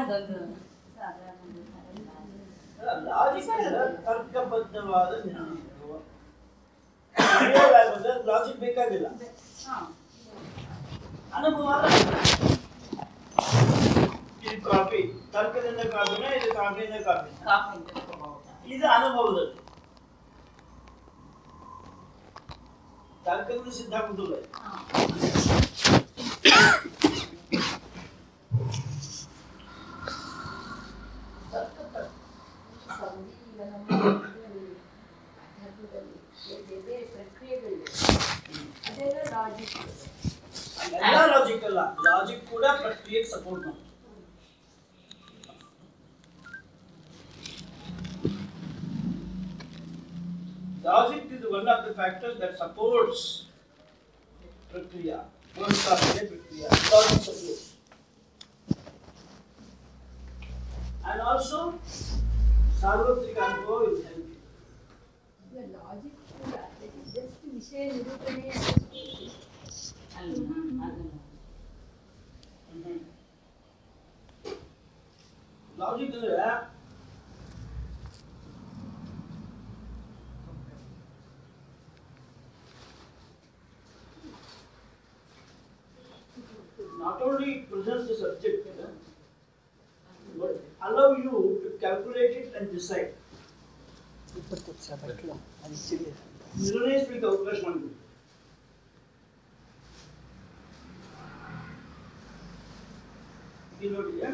ಅದೊಂದು logic ತರ್ಕಬದ್ಧವಾದ ನಿರ್ಣಯಗಳು ನಡೆಯಲಾಗದ logic ಬೇಕಾಗಿಲ್ಲ ಅನುಭವ ಇದು ಕಾಫಿ ತರ್ಕದಿಂದ ಕಾಫಿನ ಇದು ಕಾಫಿಯಿಂದ ಕಾಫಿ ಕಾಫಿ ಅಂತ ತಗೋಬಹುದು. ಇದು ಅನುಭವದಲ್ಲಿ ತರ್ಕದಿಂದ ಸಿದ್ಧ ಆಗುದಿಲ್ಲ ಹಾ. ತರ್ಕ ತರ್ಕ ಸ್ವಾಮೀಜಿ, ಈಗ ನಮ್ಮ ಇದರಲ್ಲಿ ಅಧ್ಯಾತ್ಮದಲ್ಲಿ ಬೇರೆ ಬೇರೆ ಪ್ರಕ್ರಿಯೆಗಳಿವೆ ಅದೆಲ್ಲ ಲಾಜಿಕ್ ಎಲ್ಲ ಲಾಜಿಕ್ ಅಲ್ಲ ಲಾಜಿಕ್ ಕೂಡ ಪ್ರಕ್ರಿಯೆಗೆ ಸಪೋರ್ಟ್ ಮಾಡ್ತದೆ Logic is one of the factors that supports Prakriya. First of all, Prakriya. Logic supports. And also, Sarvatrika Anubhava is helping. Logic ಕೂಡ ಜಸ್ಟ್ ವಿಷಯ ನಿರೂಪಣೆ ಅಲ್ಲ ಅದನ್ನ ಲಾಜಿಕ್ ಅಂದ್ರೆ not only it presents the subject, uh, but allow you to calculate it and decide. ನಿರ್ಣಯಿಸ್ಲಿಕ್ಕೆ ಅವಕಾಶ ಮಾಡಿಬಿಡಿ ಇಲ್ಲಿ ನೋಡಿ ಆ?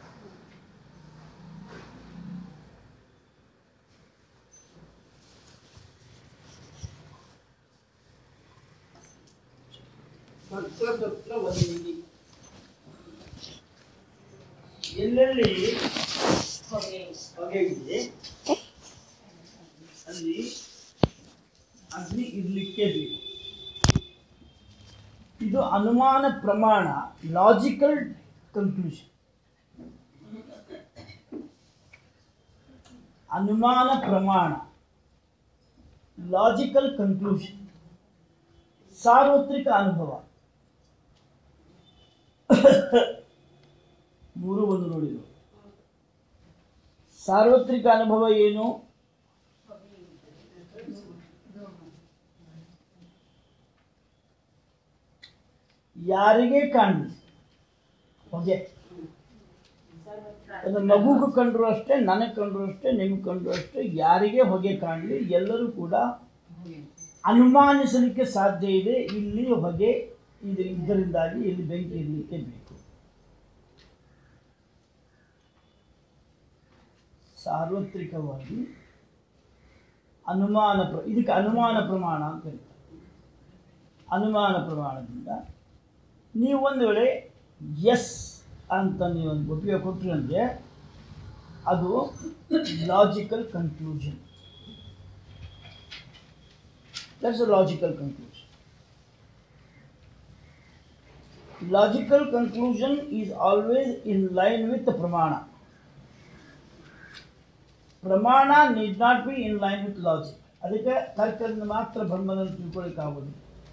ತತ್ರ ತತ್ರ ವದನಿ ಎಲ್ಲೆಲ್ಲಿ ಹೊಗೆ ಹೊಗೆ ಇದೆ ಅಲ್ಲಿ ಅಗ್ನಿ ಇರ್ಲಿಕ್ಕೆ ಬೇಕು ಇದು ಅನುಮಾನ ಪ್ರಮಾಣ ಲಾಜಿಕಲ್ ಕನ್ಕ್ಲೂಷನ್ ಅನುಮಾನ ಪ್ರಮಾಣ ಲಾಜಿಕಲ್ ಕನ್ಕ್ಲೂಷನ್ ಸಾರ್ವತ್ರಿಕ ಅನುಭವ ಮೂರು ಒಂದು ನೋಡಿದ್ರು ಸಾರ್ವತ್ರಿಕ ಅನುಭವ ಏನು ಯಾರಿಗೆ ಕಾಣಲಿ ಹೊಗೆ ಅದು ಮಗುಗೂ ಕಂಡ್ರು ಅಷ್ಟೇ ನನಗೆ ಕಂಡ್ರು ಅಷ್ಟೇ ನಿಮ್ಗೆ ಕಂಡ್ರು ಅಷ್ಟೇ ಯಾರಿಗೆ ಹೊಗೆ ಕಾಣಲಿ ಎಲ್ಲರೂ ಕೂಡ ಅನುಮಾನಿಸಲಿಕ್ಕೆ ಸಾಧ್ಯ ಇದೆ ಇಲ್ಲಿ ಹೊಗೆ ಇದು ಇದರಿಂದಾಗಿ ಇಲ್ಲಿ ಬೆಂಕಿ ಇರಲಿಕ್ಕೆ ಬೇಕು ಸಾರ್ವತ್ರಿಕವಾಗಿ ಅನುಮಾನ ಪ್ರ ಇದಕ್ಕೆ ಅನುಮಾನ ಪ್ರಮಾಣ ಅಂತ ಕರೀತಾರೆ ಅನುಮಾನ ಪ್ರಮಾಣದಿಂದ ನೀವು ಒಂದು ವೇಳೆ ಎಸ್ ಅಂತ ನೀವು ಒಂದು ಉಪಯೋಗ ಕೊಟ್ಟರೆ ಅಂದರೆ ಅದು logical conclusion that's a logical conclusion logical conclusion is always in line with ಪ್ರಮಾಣ ಪ್ರಮಾಣ need not be in line with logic ಅದಕ್ಕೆ ತರ್ಕದಿಂದ ಮಾತ್ರ ಬ್ರಹ್ಮನನ್ನು ತಿಳ್ಕೊಳ್ಳಿಕ್ಕಾಗೋದು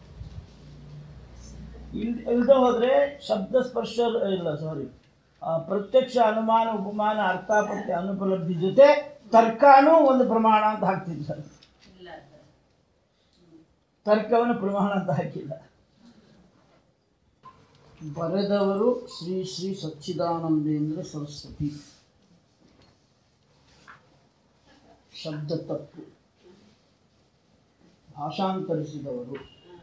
ಇಲ್ ಇಲ್ದೆ ಹೋದರೆ ಶಬ್ದ ಸ್ಪರ್ಶ ಇಲ್ಲ ಸಾರಿ ಪ್ರತ್ಯಕ್ಷ ಅನುಮಾನ ಉಪಮಾನ ಅರ್ಥಾಪತ್ಯ ಅನುಪಲಬ್ಧಿ ಜೊತೆ ತರ್ಕನೂ ಒಂದು ಪ್ರಮಾಣ ಅಂತ ಹಾಕ್ತಿದ್ದಾರೆ ಇಲ್ಲ ಸರ್ ತರ್ಕವನ್ನು ಪ್ರಮಾಣ ಅಂತ ಹಾಕಿಲ್ಲ ಬರೆದವರು ಶ್ರೀ ಶ್ರೀ ಸಚ್ಚಿದಾನಂದೇಂದ್ರ ಸರಸ್ವತಿ ಶಬ್ದ ತಪ್ಪು ಭಾಷಾಂತರಿಸಿದವರು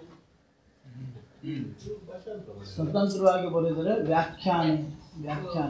ಸ್ವತಂತ್ರವಾಗಿ ಬರೆದರೆ ವ್ಯಾಖ್ಯಾನ ವ್ಯಾಖ್ಯಾನ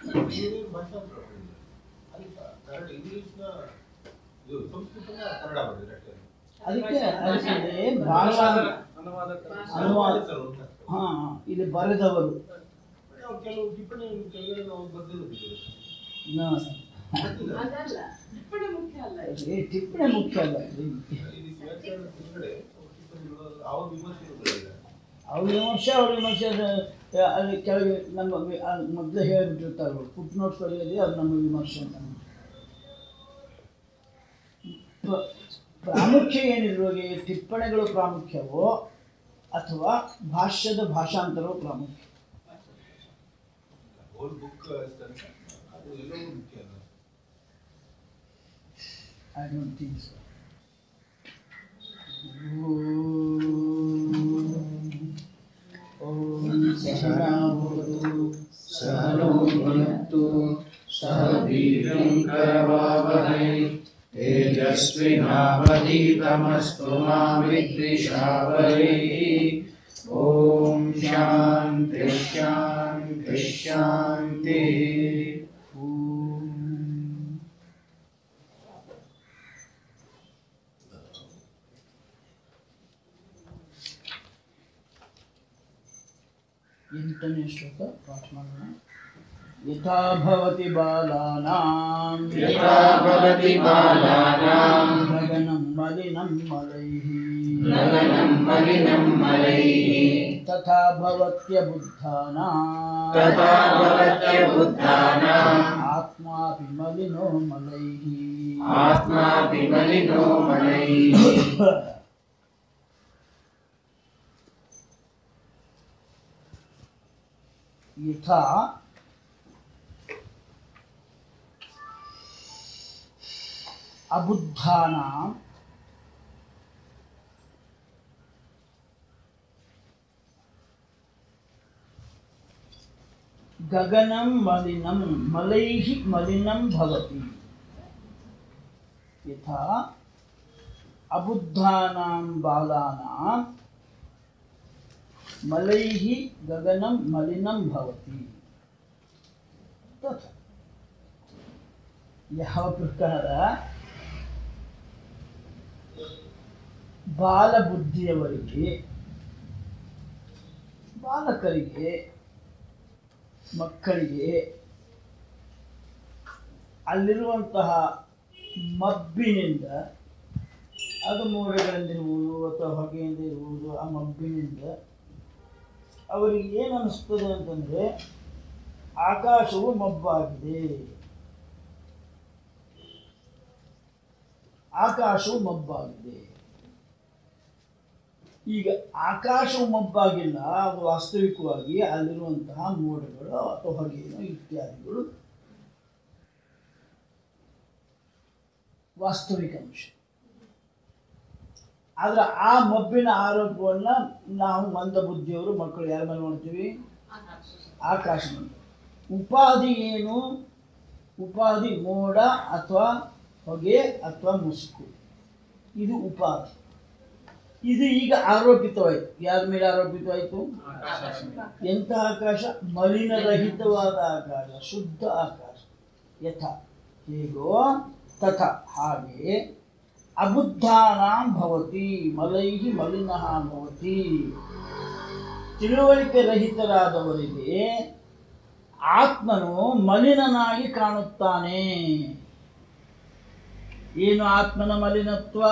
ಇಂಗ್ಲಿಷ್ನ ಇದು ಸಂಸ್ಕೃತನ ಕನ್ನಡ ಬಂದಿದೆ ಅಷ್ಟೇ ಅದಕ್ಕೆ ಅದಕ್ಕೆ ಭಾಷಾ ಅನುವಾದ ಹಾ ಇಲ್ಲಿ ಬರೆದವರು ನಾವು ಕೆಲವು ಟಿಪ್ಪಣಿ ಕೆಳಗಡೆ ನಾವು ಬರ್ದಿರೋದಿದೆ ನ- ಅದಲ್ಲ ಟಿಪ್ಪಣಿ ಮುಖ್ಯ ಅಲ್ಲ ಏ, ಟಿಪ್ಪಣಿ ಮುಖ್ಯ ಅಲ್ಲ ಈ ವ್ಯಾಖ್ಯಾನ ಕೆಳಗಡೆ ಟಿಪ್ಪಣಿಗಳು ಅವ್ರ ವಿಮರ್ಶೆ ಇರೋದಿಲ್ಲ ಅವ್ರ ವಿಮರ್ಶೆ ಅವ್ರ ವಿಮರ್ಶೆ ಅದು- ಅಲ್ಲಿ ಕೆಳಗೆ ನಮ್ಮ ವಿ- ಆ ಮೊದಲೇ ಹೇಳಿಬಿಟ್ಟಿರ್ತಾರೆ ಫುಟ್ ನೋಟ್ಸ್ ಬರೆಯೋದೇ ಅದು ನಮ್ಮ ವಿಮರ್ಶೆ ಅಂತ ಪ್ರ- ಪ್ರಾಮುಖ್ಯ ಏನಿರುವಾಗೆ ಟಿಪ್ಪಣಿಗಳು ಪ್ರಾಮುಖ್ಯವೋ ಅಥವಾ ಭಾಷ್ಯದ ಭಾಷಾಂತರವು ಪ್ರಾಮುಖ್ಯ ಹೋಲ್ ಬುಕ್ ಎಲ್ಲವೂ ಮುಖ್ಯ ಅಲ್ಲ I don't think so. सहनो भुनक्तु सह वीर्यं करवावहै तेजस्विनावधीतमस्तु मा विद्विषावहैः ॐ शान्ति शान्ति शान्तिः ಎಂಟನೇ ಶ್ಲೋಕ ಪಾಠ ಮಾಡೋಣ ಯಥಾ ಭವತಿ ಬಾಲಾನಾಂ यथा भवति बालानां ಗಗನಂ ಮಲಿನಂ ಮಲೈಃ गगनं मलिनं मलैः ತಥಾ ಭವತ್ಯ ಬುದ್ಧಾನಾಂ तथा भवत्यबुद्धानाम् ಆತ್ಮಾಪಿ ಮಲಿನೋ ಮಲೈಃ आत्मापि मलिनो मलैः ಯಥಾ ಅಬುದ್ಧಾನಾಂ ಗಗನಂ ಮಲಿನಂ ಮಲೈಃ ಮಲಿನಂ ಭವತಿ ಯಥಾ ಅಬುದ್ಧಾನಾಂ ಬಾಲಾನಾಂ ಮಲೈಃ ಗಗನಂ ಮಲಿನಂ ಭವತಿ ತಥಾ ಯಾವ ಪ್ರಕಾರ ಬಾಲಬುದ್ಧಿಯವರಿಗೆ ಬಾಲಕರಿಗೆ ಮಕ್ಕಳಿಗೆ ಅಲ್ಲಿರುವಂತಹ ಮಬ್ಬಿನಿಂದ ಅದು ಮೋಡಗಳಿಂದಿರುವುದು ಅಥವಾ ಹೊಗೆಯಿಂದ ಇರುವುದು ಆ ಮಬ್ಬಿನಿಂದ ಅವರಿಗೆ ಏನು ಅನಿಸ್ತದೆ ಅಂತಂದರೆ ಆಕಾಶವು ಮಬ್ಬಾಗಿದೆ ಆಕಾಶವು ಮಬ್ಬಾಗಿದೆ ಈಗ ಆಕಾಶವು ಮಬ್ಬಾಗಿಲ್ಲ ಅದು ವಾಸ್ತವಿಕವಾಗಿ ಅಲ್ಲಿರುವಂತಹ ಮೋಡಗಳು ಅಥವಾ ಹೊಗೆಯನ್ನು ಇತ್ಯಾದಿಗಳು ವಾಸ್ತವಿಕ ಅಂಶ ಆದ್ರೆ ಆ ಮಬ್ಬಿನ ಆರೋಪವನ್ನ ನಾವು ಮಂದ ಬುದ್ಧಿಯವರು ಮಕ್ಕಳು ಯಾರ ಮೇಲೆ ಮಾಡ್ತೀವಿ ಆಕಾಶ ಮೇಲೆ. ಉಪಾಧಿ ಏನು ಉಪಾಧಿ ಮೋಡ ಅಥವಾ ಹೊಗೆ ಅಥವಾ ಮುಸುಕು ಇದು ಉಪಾಧಿ ಇದು ಈಗ ಆರೋಪಿತವಾಯಿತು ಯಾರ ಮೇಲೆ ಆರೋಪಿತವಾಯಿತು ಎಂತಹ ಆಕಾಶ ಮಲಿನರಹಿತವಾದ ಆಕಾಶ ಶುದ್ಧ ಆಕಾಶ ಯಥ ಹೇಗೋ ತಥ ಹಾಗೆ ಅಬುದ್ಧಾನಾಂ ಭವತಿ ಮಲೈಹಿ ಮಲಿನಃ ಭವತಿ ತಿಳುವಳಿಕೆ ರಹಿತರಾದವರಿಗೆ ಆತ್ಮನು ಮಲಿನನಾಗಿ ಕಾಣುತ್ತಾನೆ ಏನು ಆತ್ಮನ ಮಲಿನತ್ವ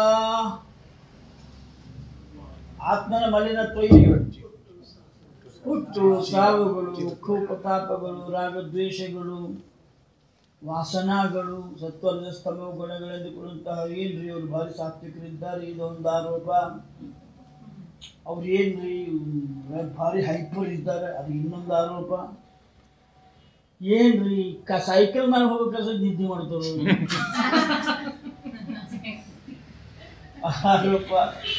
ಆತ್ಮನ ಮಲಿನತ್ವ ಏನು ಹುಟ್ಟು ಸಾವುಗಳು ಕೋಪತಾಪಗಳು ರಾಗದ್ವೇಷಗಳು ವಾಸನಾಗಳು ಸತ್ವರದ ಸ್ತಮ ಗುಣಗಳೆಂದು ಕೊಡುವಂತಹ ಏನ್ರಿ ಅವ್ರು ಭಾರಿ ಸಾತ್ವಿಕರಿದ್ದಾರೆ ಇದೊಂದು ಆರೋಪ ಅವ್ರು ಏನ್ರಿ ಉಮ್, ಭಾರಿ ಹೈಪರ್ ಇದ್ದಾರೆ ಅದು ಇನ್ನೊಂದು ಆರೋಪ ಏನ್ರಿ ಕ ಸೈಕಲ್ ಮೇಲೆ ಹೋಗ್ಬೇಕಾದ್ರೆ ನಿದ್ದೆ ಮಾಡ್ತಾರೆ ಆರೋಪ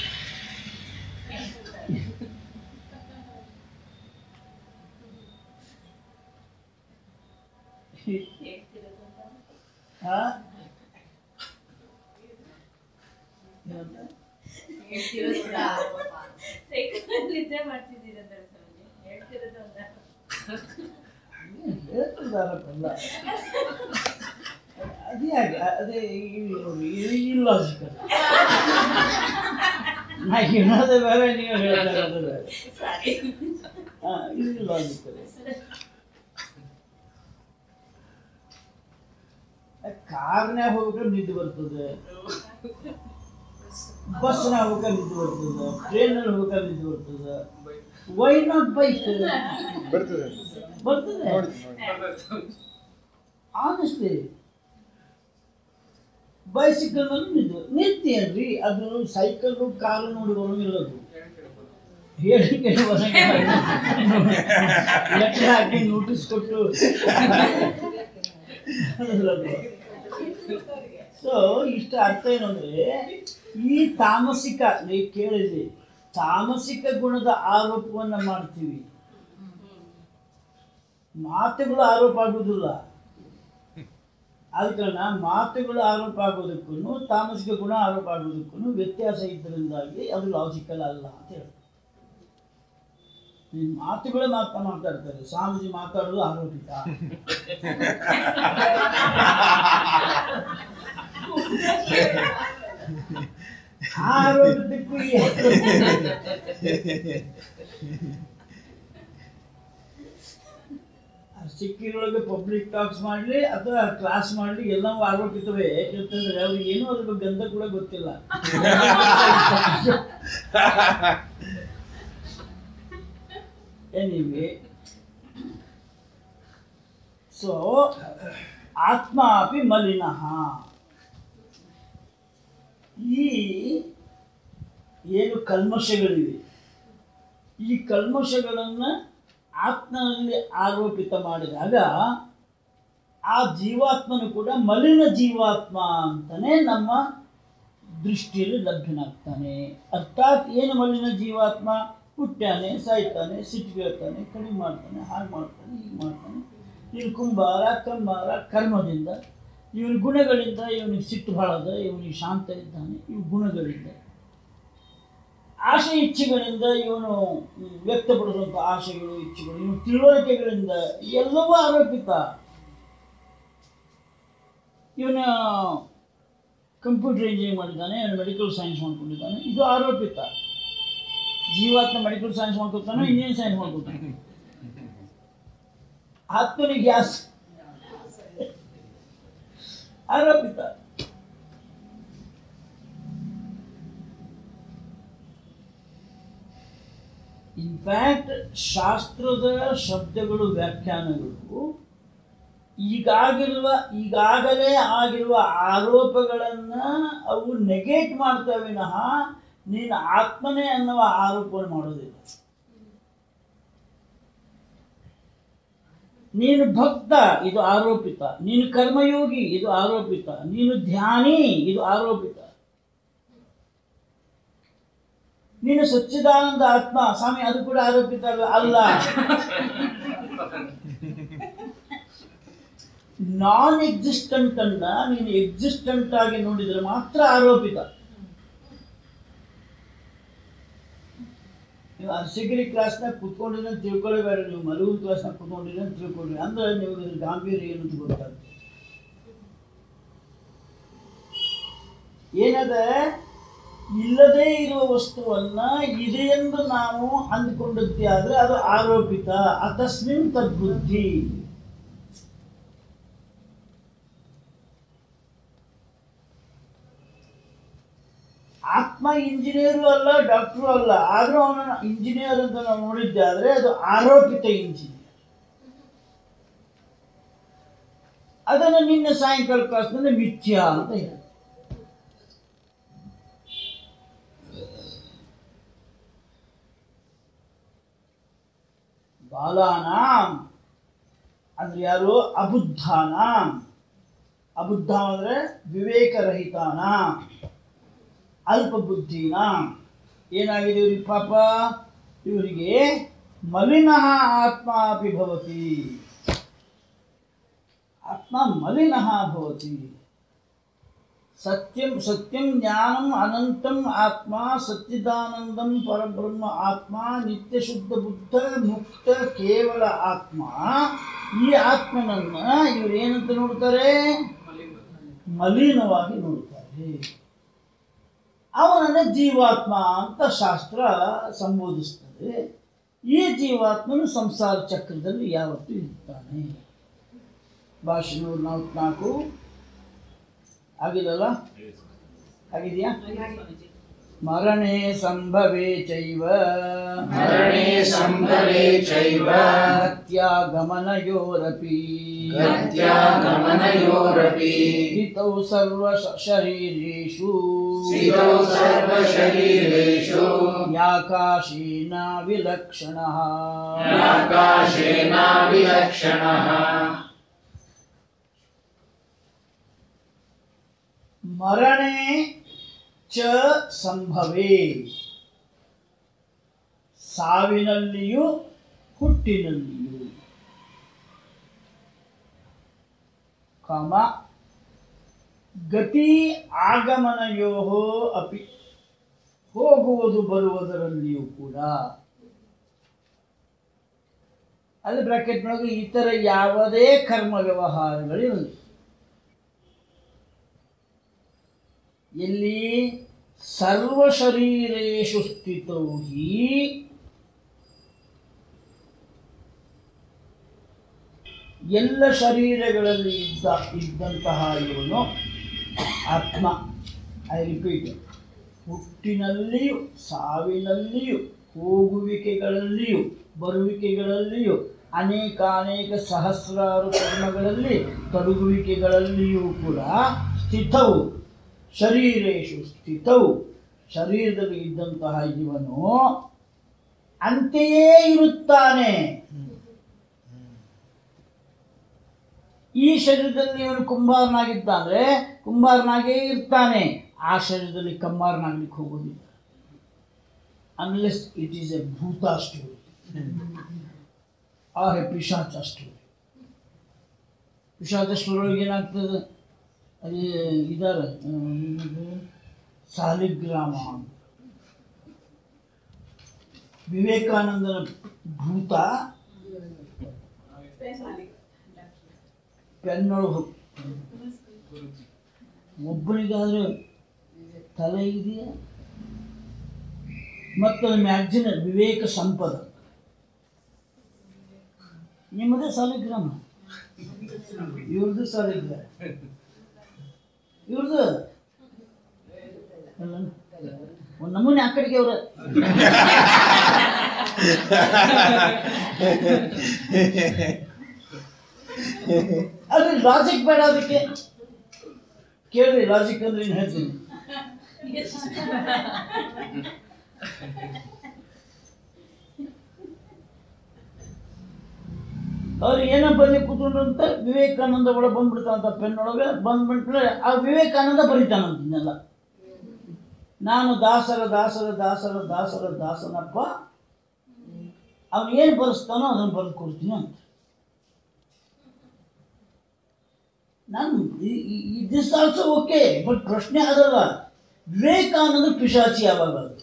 ಹಾ ಏನಂತ? ನಿದ್ದೆ ಮಾಡ್ತಿದ್ದೀರಂತ ಸ್ವಾಮಿ ಹೇಳ್ತಿರೋದು ಒಂದ ಹೇಳ್ತಿದ್ದಾರಲ್ಲ ಅದೇ ಹಾಗೆ ಅದೇ ಇಲ್ಲಾಜಿಕಲ್ ನಾ ಹೇಳೋದೇ ಬೇರೆ ನೀವು ಹೇಳ್ತಾ ಇರೋದು ಬೇರೆ ಸಾರಿ ಹಾ ಇಲ್ಲಾಜಿಕಲ್ ಕಾರ್ನ್ಯಾಗ ಹೋಗ್ಬೇಕಾದ್ರೆ ನಿದ್ದೆ ಬರ್ತದೆ ಬಸ್ನಾಗ ಹೋಗ್ಬೇಕಾದ್ರೆ ನಿದ್ದೆ ಬರ್ತದೆ ಟ್ರೈನಲ್ಲಿ ಹೋಗ್ಬೇಕಾದ್ರೆ ನಿದ್ದೆ ಬರ್ತದೆ ವೈ ನಾಟ್ ಬೈಕ್ ಬರ್ತದೆ ಬರ್ತದೆ ನೋಡಿ ನೋಡಿ ಆನೆಸ್ಟ್ಲಿ ಬೈಸಿಕಲ್ ಮೇಲೆ ನಿಂತು ನಿಂತಿ ಅಲ್ರಿ ಅದು ಸೈಕಲ್ ಕಾರು ನೋಡಿ ಬರೋಂಗಿರೋದು ಹೇಳಿ ಕೇಳಿ ಬರಂಗಿಲ್ಲ ಲೆಕ್ಕ ಹಾಕಿ ನೋಟಿಸ್ ಕೊಟ್ಟು ಸೊ ಇಷ್ಟ ಅರ್ಥ ಏನು ಅಂದ್ರೆ ಈ ತಾಮಸಿಕ ನೀವು ಕೇಳಿದ್ರಿ ತಾಮಸಿಕ ಗುಣದ ಆರೋಪವನ್ನ ಮಾಡ್ತೀವಿ ಮಾತುಗಳು ಆರೋಪ ಆಗುವುದಿಲ್ಲ ಆದ ಕಾರಣ ಮಾತುಗಳು ಆರೋಪ ಆಗೋದಕ್ಕೂ ತಾಮಸಿಕ ಗುಣ ಆರೋಪ ಆಗೋದಕ್ಕೂ ವ್ಯತ್ಯಾಸ ಇದ್ದರಿಂದಾಗಿ ಅದು ಲಾಜಿಕಲ್ ಅಲ್ಲ ಅಂತ ಹೇಳ್ತಾರೆ ಈ ಮಾತುಗಳೇ ಮಾತ್ರ ಮಾತಾಡ್ತಾರೆ ಸ್ವಾಮೀಜಿ ಮಾತಾಡೋದು ಆರೋಪಿತ ಆರೋಪಿತಕ್ಕೂ ಈ ಸಿಕ್ಕಿರೊಳಗೆ ಪಬ್ಲಿಕ್ ಟಾಕ್ಸ್ ಮಾಡಲಿ ಅಥವಾ ಕ್ಲಾಸ್ ಮಾಡಲಿ ಎಲ್ಲವೂ ಆರೋಪಿತವೇ ಯಾಕಂತಂದ್ರೆ ಅವ್ರಿಗೆ ಏನೂ ಅದ್ರ ಬಗ್ಗೆ ಗಂಧ ಕೂಡ ಗೊತ್ತಿಲ್ಲ ಎನಿವೆ ಸೊ ಆತ್ಮ ಅಪಿ ಮಲಿನಃ ಈ ಏನು ಕಲ್ಮಶಗಳಿವೆ ಈ ಕಲ್ಮಶಗಳನ್ನು ಆತ್ಮನಲ್ಲಿ ಆರೋಪಿತ ಮಾಡಿದಾಗ ಆ ಜೀವಾತ್ಮನು ಕೂಡ ಮಲಿನ ಜೀವಾತ್ಮ ಅಂತಾನೆ ನಮ್ಮ ದೃಷ್ಟಿಯಲ್ಲಿ ಲಭ್ಯನಾಗ್ತಾನೆ ಅರ್ಥಾತ್ ಏನು ಮಲಿನ ಜೀವಾತ್ಮ ಹುಟ್ಟ್ಯಾನೆ ಸಾಯ್ತಾನೆ ಸಿಟ್ಟಿಗೆಳ್ತಾನೆ ಕಡಿಮೆ ಮಾಡ್ತಾನೆ ಹಾಗೆ ಮಾಡ್ತಾನೆ ಹೀಗೆ ಮಾಡ್ತಾನೆ ಇವನು ಕುಂಬಾರ ಕಮ್ಮಾರ ಕರ್ಮದಿಂದ ಇವನ ಗುಣಗಳಿಂದ ಇವನಿಗೆ ಸಿಟ್ಟು ಭಾಳದ ಇವನಿಗೆ ಶಾಂತ ಇದ್ದಾನೆ ಇವು ಗುಣಗಳಿಂದ ಆಶೆ ಇಚ್ಛೆಗಳಿಂದ ಇವನು ಹ್ಮ್, ವ್ಯಕ್ತಪಡಿಸುವಂಥ ಆಶೆಗಳು ಇಚ್ಛೆಗಳು ಇವನು ತಿಳುವಳಿಕೆಗಳಿಂದ ಎಲ್ಲವೂ ಆರೋಪಿತ ಇವನ ಕಂಪ್ಯೂಟರ್ ಇಂಜಿನಿಯರಿಂಗ್ ಮಾಡಿದ್ದಾನೆ ಇವನು ಮೆಡಿಕಲ್ ಸೈನ್ಸ್ ಮಾಡ್ಕೊಂಡಿದ್ದಾನೆ ಇದು ಆರೋಪಿತ ಜೀವಾತ್ಮ ಮೆಡಿಕಲ್ ಸೈನ್ಸ್ ಮಾಡ್ಕೊತಾನೆ ಇಂಜಿನಿಯರಿಂಗ್ ಸೈನ್ಸ್ ಮಾಡ್ಕೊತಾನೆ ಆತ್ಮನಿಗೆ ಗ್ಯಾಸ್ ಆರೋಪಿತ ಇನ್ಫ್ಯಾಕ್ಟ್ ಶಾಸ್ತ್ರದ ಶಬ್ದಗಳು ವ್ಯಾಖ್ಯಾನಗಳು ಈಗಾಗಿರುವ ಈಗಾಗಲೇ ಆಗಿರುವ ಆರೋಪಗಳನ್ನ ಅವು ನೆಗೆಟ್ ಮಾಡ್ತವೆ ವಿನಃ ನೀನು ಆತ್ಮನೇ ಅನ್ನುವ ಆರೋಪವನ್ನು ಮಾಡೋದಿಲ್ಲ ನೀನು ಭಕ್ತ ಇದು ಆರೋಪಿತ ನೀನು ಕರ್ಮಯೋಗಿ ಇದು ಆರೋಪಿತ ನೀನು ಧ್ಯಾನಿ ಇದು ಆರೋಪಿತ ನೀನು ಸಚ್ಚಿದಾನಂದ ಆತ್ಮ ಸ್ವಾಮಿ ಅದು ಕೂಡ ಆರೋಪಿತ ಅಲ್ವಾ? ಅಲ್ಲ ನಾನ್ ಎಕ್ಸಿಸ್ಟೆಂಟ್ ಅನ್ನ ನೀನು ಎಕ್ಸಿಸ್ಟೆಂಟ್ ಆಗಿ ನೋಡಿದ್ರೆ ಮಾತ್ರ ಆರೋಪಿತ ನೀವು ಅರ್ಸಿಗಿರಿ ಕ್ಲಾಸ್ನಾಗ ಕುತ್ಕೊಂಡಿದ್ರೆ ಅಂತ ತಿಳ್ಕೊಳ್ಳೇಬೇಡ ನೀವು ಮಲಗು ಕ್ಲಾಸ್ನಾಗ ಕುತ್ಕೊಂಡಿದ್ರೆ ಅಂತ ತಿಳ್ಕೊಳ್ಳಿ ಅಂದ್ರೆ ನಿಮಗೆ ಇದ್ರ ಗಾಂಭೀರ್ಯ ಏನು ಅಂತ ಗೊತ್ತಾಗ್ತದೆ ಏನದ ಇಲ್ಲದೇ ಇರುವ ವಸ್ತುವನ್ನ ಇದೆ ಎಂದು ನಾವು ಅಂದುಕೊಂಡದ್ದೇ ಆದ್ರೆ ಅದು ಆರೋಪಿತ ಅತಸ್ಮಿನ್ ತದ್ಬುದ್ಧಿ ಆತ್ಮ ಇಂಜಿನಿಯರು ಅಲ್ಲ ಡಾಕ್ಟ್ರು ಅಲ್ಲ ಆದ್ರೂ ಅವನ ಇಂಜಿನಿಯರ್ ಅಂತ ನಾವು ನೋಡಿದ್ದೆ ಆದ್ರೆ ಅದು ಆರೋಪಿತ ಇಂಜಿನಿಯರ್ ಅದನ್ನು ನಿನ್ನೆ ಸಾಯಂಕಾಲ ಕ್ಲಾಸ್ನಲ್ಲಿ ಮಿಥ್ಯ ಅಂತ ಹೇಳಿ ಬಾಲಾನಾಂ ಅಂದ್ರೆ ಯಾರು ಅಬುದ್ಧಾನಾಂ ಅಬುದ್ಧ ಅಂದ್ರೆ ವಿವೇಕರಹಿತಾನಾಂ ಅಲ್ಪ ಬುದ್ಧಿನ ಏನಾಗಿದೆ ಇವ್ರಿಗೆ ಪಾಪ ಇವರಿಗೆ ಮಲಿನಃ ಆತ್ಮ ಅಪಿ ಭವತಿ ಆತ್ಮ ಮಲಿನಃ ಭವತಿ ಸತ್ಯಂ ಸತ್ಯಂ ಜ್ಞಾನಂ ಅನಂತಂ ಆತ್ಮ ಸಚ್ಚಿದಾನಂದಂ ಪರಬ್ರಹ್ಮ ಆತ್ಮ ನಿತ್ಯ ಶುದ್ಧ ಬುದ್ಧ ಮುಕ್ತ ಕೇವಲ ಆತ್ಮ ಈ ಆತ್ಮನನ್ನ ಇವ್ರು ಏನಂತ ನೋಡ್ತಾರೆ ಮಲಿನವಾಗಿ ನೋಡ್ತಾರೆ ಅವನನ್ನ ಜೀವಾತ್ಮ ಅಂತ ಶಾಸ್ತ್ರ ಸಂಬೋಧಿಸ್ತದೆ ಈ ಜೀವಾತ್ಮನು ಸಂಸಾರ ಚಕ್ರದಲ್ಲಿ ಯಾವತ್ತೂ ಇರ್ತಾನೆ ಭಾಷೆ ನೂರ ನಲವತ್ನಾಲ್ಕು ಆಗಿಲ್ಲಲ್ಲ ಆಗಿದೆಯಾ ಮರಣೆ ಸಂಭವೇ ಚೈವ ಮರಣೆ ಸಂಭವೆ ಚೈವ ಗತ್ಯಾಗಮನಯೋರಪಿ ಗತ್ಯಾಗಮನಯೋರಪಿ ಹಿತೌ ಸರ್ವ ಶರೀರೇಷು ಸ್ಥಿತೌ ಸರ್ವಶರೀರೇಷು ಯಾಕಾಶೀನ ವಿಲಕ್ಷಣಃ ಆಕಾಶೇನ ವಿಲಕ್ಷಣಃ ಮರಣೆ ಚ ಸಂಭವೇ ಸಾವಿನಲ್ಲಿಯೂ ಹುಟ್ಟಿನಲ್ಲಿಯೂ ಕಾಮ ಗತಿ ಆಗಮನಯೋ ಅಪಿ ಹೋಗುವುದು ಬರುವುದರಲ್ಲಿಯೂ ಕೂಡ ಅಲ್ಲಿ ಬ್ರಾಕೆಟ್ನೊಳಗೆ ಇತರ ಯಾವುದೇ ಕರ್ಮ ವ್ಯವಹಾರಗಳಿರಲಿ ಎಲ್ಲಿ ಸರ್ವ ಶರೀರೇಶು ಸ್ಥಿತೌ ಹಿ ಎಲ್ಲ ಶರೀರಗಳಲ್ಲಿ ಇದ್ದ ಇದ್ದಂತಹ ಇವನು ಆತ್ಮ ಐ ರಿಪೀಟ್ ಹುಟ್ಟಿನಲ್ಲಿಯೂ ಸಾವಿನಲ್ಲಿಯೂ ಹೋಗುವಿಕೆಗಳಲ್ಲಿಯೂ ಬರುವಿಕೆಗಳಲ್ಲಿಯೂ ಅನೇಕ ಅನೇಕ ಸಹಸ್ರಾರು ಕರ್ಮಗಳಲ್ಲಿ ತೊಡಗುವಿಕೆಗಳಲ್ಲಿಯೂ ಕೂಡ ಸ್ಥಿತವು ಶರೀರೇಶು ಸ್ಥಿತವು ಶರೀರದಲ್ಲಿ ಇದ್ದಂತಹ ಇವನು ಅಂತೆಯೇ ಇರುತ್ತಾನೆ ಈ ಶರೀರದಲ್ಲಿ ಇವನು ಕುಂಬಾರನಾಗಿದ್ದಾದ್ರೆ ಕುಂಬಾರನಾಗೇ ಇರ್ತಾನೆ ಆ ಶರೀರದಲ್ಲಿ ಕಮ್ಮಾರನಾಗ್ಲಿಕ್ಕೆ ಹೋಗೋದಿಲ್ಲ ಅನ್ಲೆಸ್ ಇಟ್ ಈಸ್ ಎ ಭೂತ ಸ್ಟೋರಿ ಆರ್ ಎ ಪಿಶಾಚ ಸ್ಟೋರಿ ಪಿಶಾಚ ಸ್ಟೋರಿ ಏನಾಗ್ತದೆ ಅಲ್ಲಿ ಇದಾರೆ ಏನದು? ಸಾಲಿಗ್ರಾಮ ಅಂತ. ವಿವೇಕಾನಂದನ ಭೂತ ಪೆನ್ನೊಳಗೆ ಒಬ್ಬನಿಗಾದ್ರೆ ತಲೆ ಇದೆಯಾ ಮತ್ತು ಮ್ಯಾಗ್ಜಿನ್ ವಿವೇಕ ಸಂಪದ ನಿಮ್ಮದೇ ಸಾಲಿಗ್ರಾಮ ಇವ್ರದ್ದು ಸಾಲಿಗ್ರಾಮ ಇವ್ರದ್ದು ಅಲ್ಲ ಒಂದು ನಮೂನೆ ಆ ಕಡೆಗೆ ಅವ್ರ ಅಲ್ರಿ ಲಾಜಿಕ್ ಬೇಡ ಅದಕ್ಕೆ ಕೇಳ್ರಿ ಲಾಜಿಕ್ ಅಂದ್ರೆ ಏನು ಹೇಳ್ತೀನಿ ಅವ್ರು ಏನೋ ಬರೀ ಕೂತ್ಕೊಂಡ್ರಂತ ವಿವೇಕಾನಂದ ಒಳ ಬಂದ್ಬಿಡ್ತಾನಂತ ಪೆನ್ ಒಳಗೆ ಬಂದ್ಬಿಟ್ರೆ ಆ ವಿವೇಕಾನಂದ ಬರೀತಾನಂತ ನಾನು ದಾಸರ ದಾಸರ ದಾಸರ ದಾಸರ ದಾಸನಪ್ಪ ಅವನು ಏನು ಬರೆಸ್ತಾನೋ ಅದನ್ನು ಬರೆದು ಕೊಡ್ತೀನಿ ಅಂತ ನಾನು ದಿಸ್ ಆಲ್ಸೋ ಓಕೆ ಬಟ್ ಪ್ರಶ್ನೆ ಅದಲ್ಲ ವಿವೇಕಾನಂದ ಪಿಶಾಚಿ ಯಾವಾಗ ಅದು?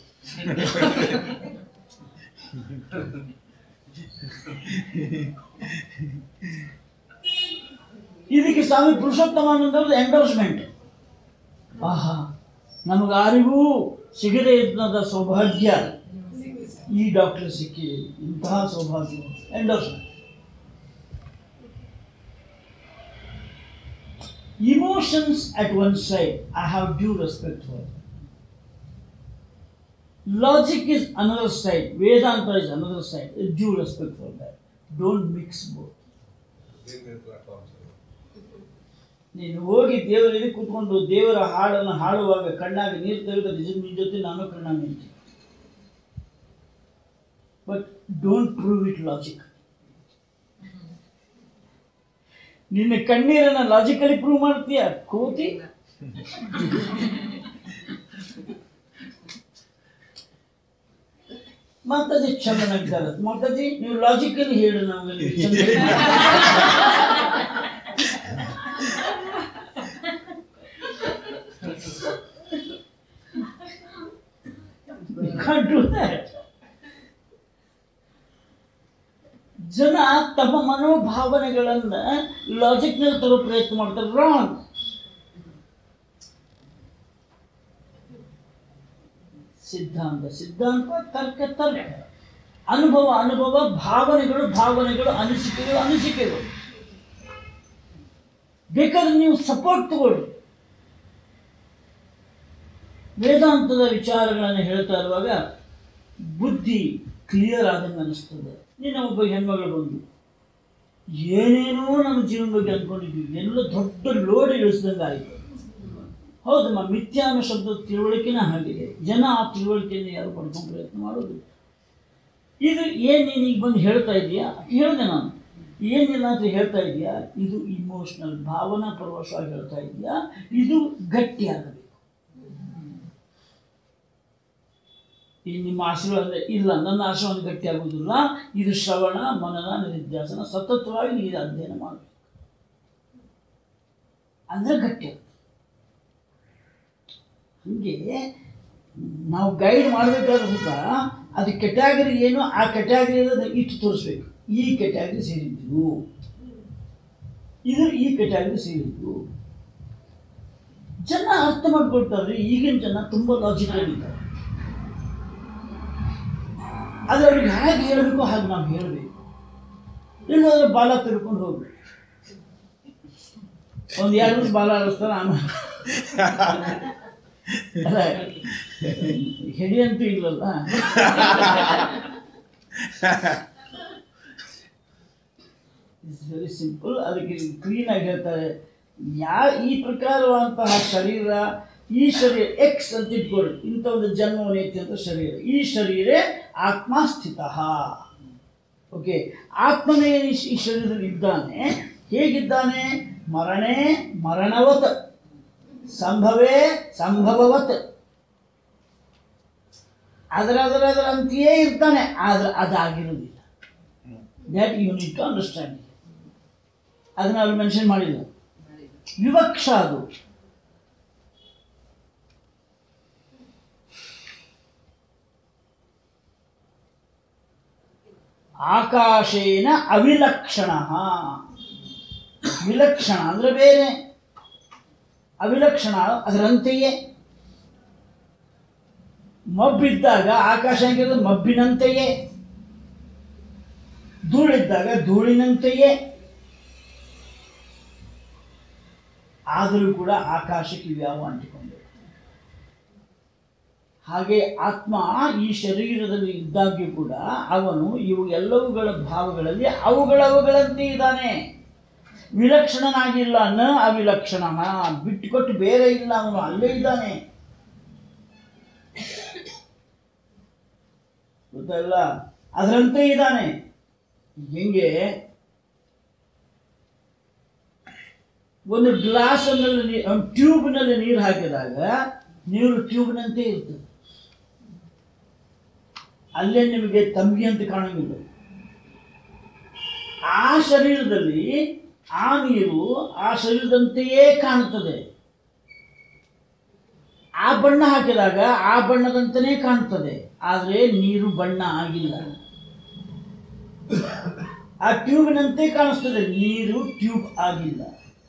ಇದಕ್ಕೆ ಸ್ವಾಮಿ ಪುರುಷೋತ್ತಮಾನಂದವ್ರದ್ದು ಎಂಡೋರ್ಸ್ಮೆಂಟ್ ಆಹಾ ನಮಗೆ ಯಾರಿಗೂ ಸಿಗದೇ ಇದ್ದ ಸೌಭಾಗ್ಯ ಈ ಡಾಕ್ಟರ್ ಸಿಕ್ಕಿದೆ ಇಂತಹ ಸೌಭಾಗ್ಯ endorsement emotions at one side, I have due respect for. Logic is another side, Vedanta is another side, due respect for that. Don't mix both. ನೀನು ಹೋಗಿ ದೇವರಿಗೆ ಕೂತ್ಕೊಂಡು ದೇವರ ಹಾಡನ್ನು ಹಾಡುವಾಗ ಕಣ್ಣಾಗ ನೀರು ತೆಗೆದ ನಿಜ ನಿನ್ನ ಜೊತೆ ನಾನು ಕಣ್ಣಾಗ ನಿಂತೀನಿ but don't prove it logic ನಿನ್ನ ಕಣ್ಣೀರನ್ನ ಲಾಜಿಕಲಿ ಪ್ರೂವ್ ಮಾಡ್ತೀಯ ಕೋತಿ ಮಾತಾಜಿ ಚಂದ ನಗ್ತಾರೆ ಮಾತಾಜಿ ನೀವು ಲಾಜಿಕಲಿ ಹೇಳಿ ನಮಗೆ do that. ಜನ ತಮ್ಮ ಮನೋಭಾವನೆಗಳನ್ನ ಲಾಜಿಕ್ನಲ್ಲಿ ತರೋ ಪ್ರಯತ್ನ ಮಾಡ್ತಾರೆ ರಾಂಗ್ ಸಿದ್ಧಾಂತ ಸಿದ್ಧಾಂತ ತರ್ಕ ತರ್ಕ ಅನುಭವ ಅನುಭವ ಭಾವನೆಗಳು ಭಾವನೆಗಳು ಅನಿಸಿಕೆಗಳು ಅನಿಸಿಕೆಗಳು ಬೇಕಾದ್ರೆ ನೀವು ಸಪೋರ್ಟ್ ತಗೊಳ್ಳಿ ವೇದಾಂತದ ವಿಚಾರಗಳನ್ನು ಹೇಳ್ತಾ ಇರುವಾಗ ಬುದ್ಧಿ ಕ್ಲಿಯರ್ ಆದಂಗೆ ಅನಿಸ್ತದೆ ನಿನ್ನ ಒಬ್ಬ ಹೆಣ್ಮಗಳು ಬಂದು ಏನೇನೋ ನಮ್ಮ ಜೀವನ ಬಗ್ಗೆ ಅಂದ್ಕೊಂಡಿದ್ವಿ ಎಲ್ಲ ದೊಡ್ಡ ಲೋಡ್ ಇಳಿಸ್ದಂಗೆ ಆಯಿತು ಹೌದಮ್ಮ ಮಿಥ್ಯಾನ ಶಬ್ದದ ತಿಳುವಳಿಕೆನ ಹಾಗಿದೆ ಜನ ಆ ತಿಳುವಳಿಕೆಯನ್ನು ಯಾರು ಪಡ್ಕೊಂಡು ಪ್ರಯತ್ನ ಮಾಡೋದು ಇದು ಏನು ನೀನು ಈಗ ಬಂದು ಹೇಳ್ತಾ ಇದೀಯಾ ಹೇಳಿದೆ ನಾನು ಏನಿಲ್ಲ ಅಂತ ಹೇಳ್ತಾ ಇದೆಯಾ ಇದು ಇಮೋಷನಲ್ ಭಾವನಾ ಪರವಶವಾಗಿ ಹೇಳ್ತಾ ಇದೆಯಾ ಇದು ಗಟ್ಟಿಯಾಗಬೇಕು ಈ ನಿಮ್ಮ ಆಶೀರ್ವಾದ ಅಂದ್ರೆ ಇಲ್ಲ ನನ್ನ ಆಶೀರ್ವಾದ ಗಟ್ಟಿಯಾಗುವುದಿಲ್ಲ ಇದು ಶ್ರವಣ ಮನನ ನಿಧಿಧ್ಯಾಸನ ಸತತವಾಗಿ ನೀವು ಅಧ್ಯಯನ ಮಾಡಬೇಕು ಅಂದ್ರೆ ಗಟ್ಟಿ ಹೀಗೆ ನಾವು ಗೈಡ್ ಮಾಡಬೇಕಾದ್ರೆ ಸುತ್ತ ಅದು ಕೆಟ್ಯಾಗರಿ ಏನು ಆ ಕೆಟ್ಯಾಗರಿ ಇಟ್ಟು ತೋರಿಸ್ಬೇಕು ಈ ಕೆಟ್ಯಾಗರಿ ಸೇರಿದ್ದು ಇದು ಈ ಕೆಟ್ಯಾಗರಿ ಸೇರಿದ್ದು ಜನ ಅರ್ಥ ಮಾಡ್ಕೊಳ್ತಾರೆ ಈಗಿನ ಜನ ತುಂಬ ಲಾಜಿಕಲ್ ಇದ್ದಾರೆ ಆದರೆ ಅವ್ರಿಗೆ ಹೇಗೆ ಹೇಳಬೇಕು ಹಾಗೆ ನಾವು ಹೇಳಬೇಕು ಇಲ್ಲಾಂದ್ರೆ ಬಾಲ ತಿಳ್ಕೊಂಡು ಹೋಗ್ಬೇಕು ಒಂದು ಎರಡು ವರ್ಷ ಬಾಲ ಆಡಿಸ್ತಾರೆ ಆಮೇಲೆ ಅಲ್ಲ ಹೆಡಿ ಅಂತೂ ಇಲ್ಲಲ್ಲ ಇಟ್ಸ್ ವೆರಿ ಸಿಂಪಲ್ ಅದಕ್ಕೆ ಕ್ಲೀನ್ ಆಗಿ ಹೇಳ್ತಾರೆ ಯಾ ಈ ಪ್ರಕಾರವಾದಂತಹ ಶರೀರ ಈ ಶರೀರ ಎಕ್ಸ್ ಅಂತ ಇಟ್ಕೊಳ್ಳಿ ಇಂಥ ಒಂದು ಜನ್ಮವನೈತಿ ಅಂತ ಶರೀರ ಈ ಶರೀರ ಆತ್ಮ ಸ್ಥಿತ ಓಕೆ ಆತ್ಮನೇ ಈ ಶ- ಈ ಶರೀರದಲ್ಲಿ ಇದ್ದಾನೆ ಹೇಗಿದ್ದಾನೆ ಮರಣೆ ಮರಣವತ್ ಸಂಭವೇ ಸಂಭವವತ್ ಅದರ ಅದರ ಅದರಂತೆಯೇ ಇರ್ತಾನೆ ಆದ್ರೆ ಅದಾಗಿರುವುದಿಲ್ಲ that you need to understand ಅದನ್ನ ಅವ್ರು ಮೆನ್ಷನ್ ಮಾಡಿಲ್ಲ ವಿವಕ್ಷ ಅದು ಆಕಾಶೇನ ಅವಿಲಕ್ಷಣ ವಿಲಕ್ಷಣ ಅಂದ್ರೆ ಬೇರೆ ಅವಿಲಕ್ಷಣ ಅದರಂತೆಯೇ ಮಬ್ಬಿದ್ದಾಗ ಆಕಾಶ ಹೆಂಗಿರೋದು ಮಬ್ಬಿನಂತೆಯೇ ಧೂಳಿದ್ದಾಗ ಧೂಳಿನಂತೆಯೇ ಆದರೂ ಕೂಡ ಆಕಾಶಕ್ಕೆ ವ್ಯಾವ ಅಂಟಿಕೊಂಡು ಹಾಗೆ ಆತ್ಮ ಈ ಶರೀರದಲ್ಲಿ ಇದ್ದಾಗ್ಯೂ ಕೂಡ ಅವನು ಇವು ಎಲ್ಲವುಗಳ ಭಾವಗಳಲ್ಲಿ ಅವುಗಳವುಗಳಂತೆ ಇದ್ದಾನೆ ವಿಲಕ್ಷಣನಾಗಿಲ್ಲ ನ ಅವಿಲಕ್ಷಣ ಬಿಟ್ಟುಕೊಟ್ಟು ಬೇರೆ ಇಲ್ಲ ಅವನು ಅಲ್ಲೇ ಇದ್ದಾನೆ ಗೊತ್ತಲ್ಲ ಅದರಂತೆ ಇದ್ದಾನೆ ಹೆಂಗೆ ಒಂದು ಗ್ಲಾಸನಲ್ಲಿ ಒಂದು ಟ್ಯೂಬ್ನಲ್ಲಿ ನೀರು ಹಾಕಿದಾಗ ನೀರು ಟ್ಯೂಬ್ನಂತೆ ಇರ್ತದೆ ಅಲ್ಲೇ ನಿಮಗೆ ತಂಬಿ ಅಂತ ಕಾಣಂಗಿಲ್ಲ ಆ ಶರೀರದಲ್ಲಿ ಆ ನೀರು ಆ ಶರೀರದಂತೆಯೇ ಕಾಣುತ್ತದೆ ಆ ಬಣ್ಣ ಹಾಕಿದಾಗ ಆ ಬಣ್ಣದಂತೆಯೇ ಕಾಣ್ತದೆ ಆದರೆ ನೀರು ಬಣ್ಣ ಆಗಿಲ್ಲ ಆ ಟ್ಯೂಬ್ನಂತೆ ಕಾಣಿಸ್ತದೆ ನೀರು ಟ್ಯೂಬ್ ಆಗಿಲ್ಲ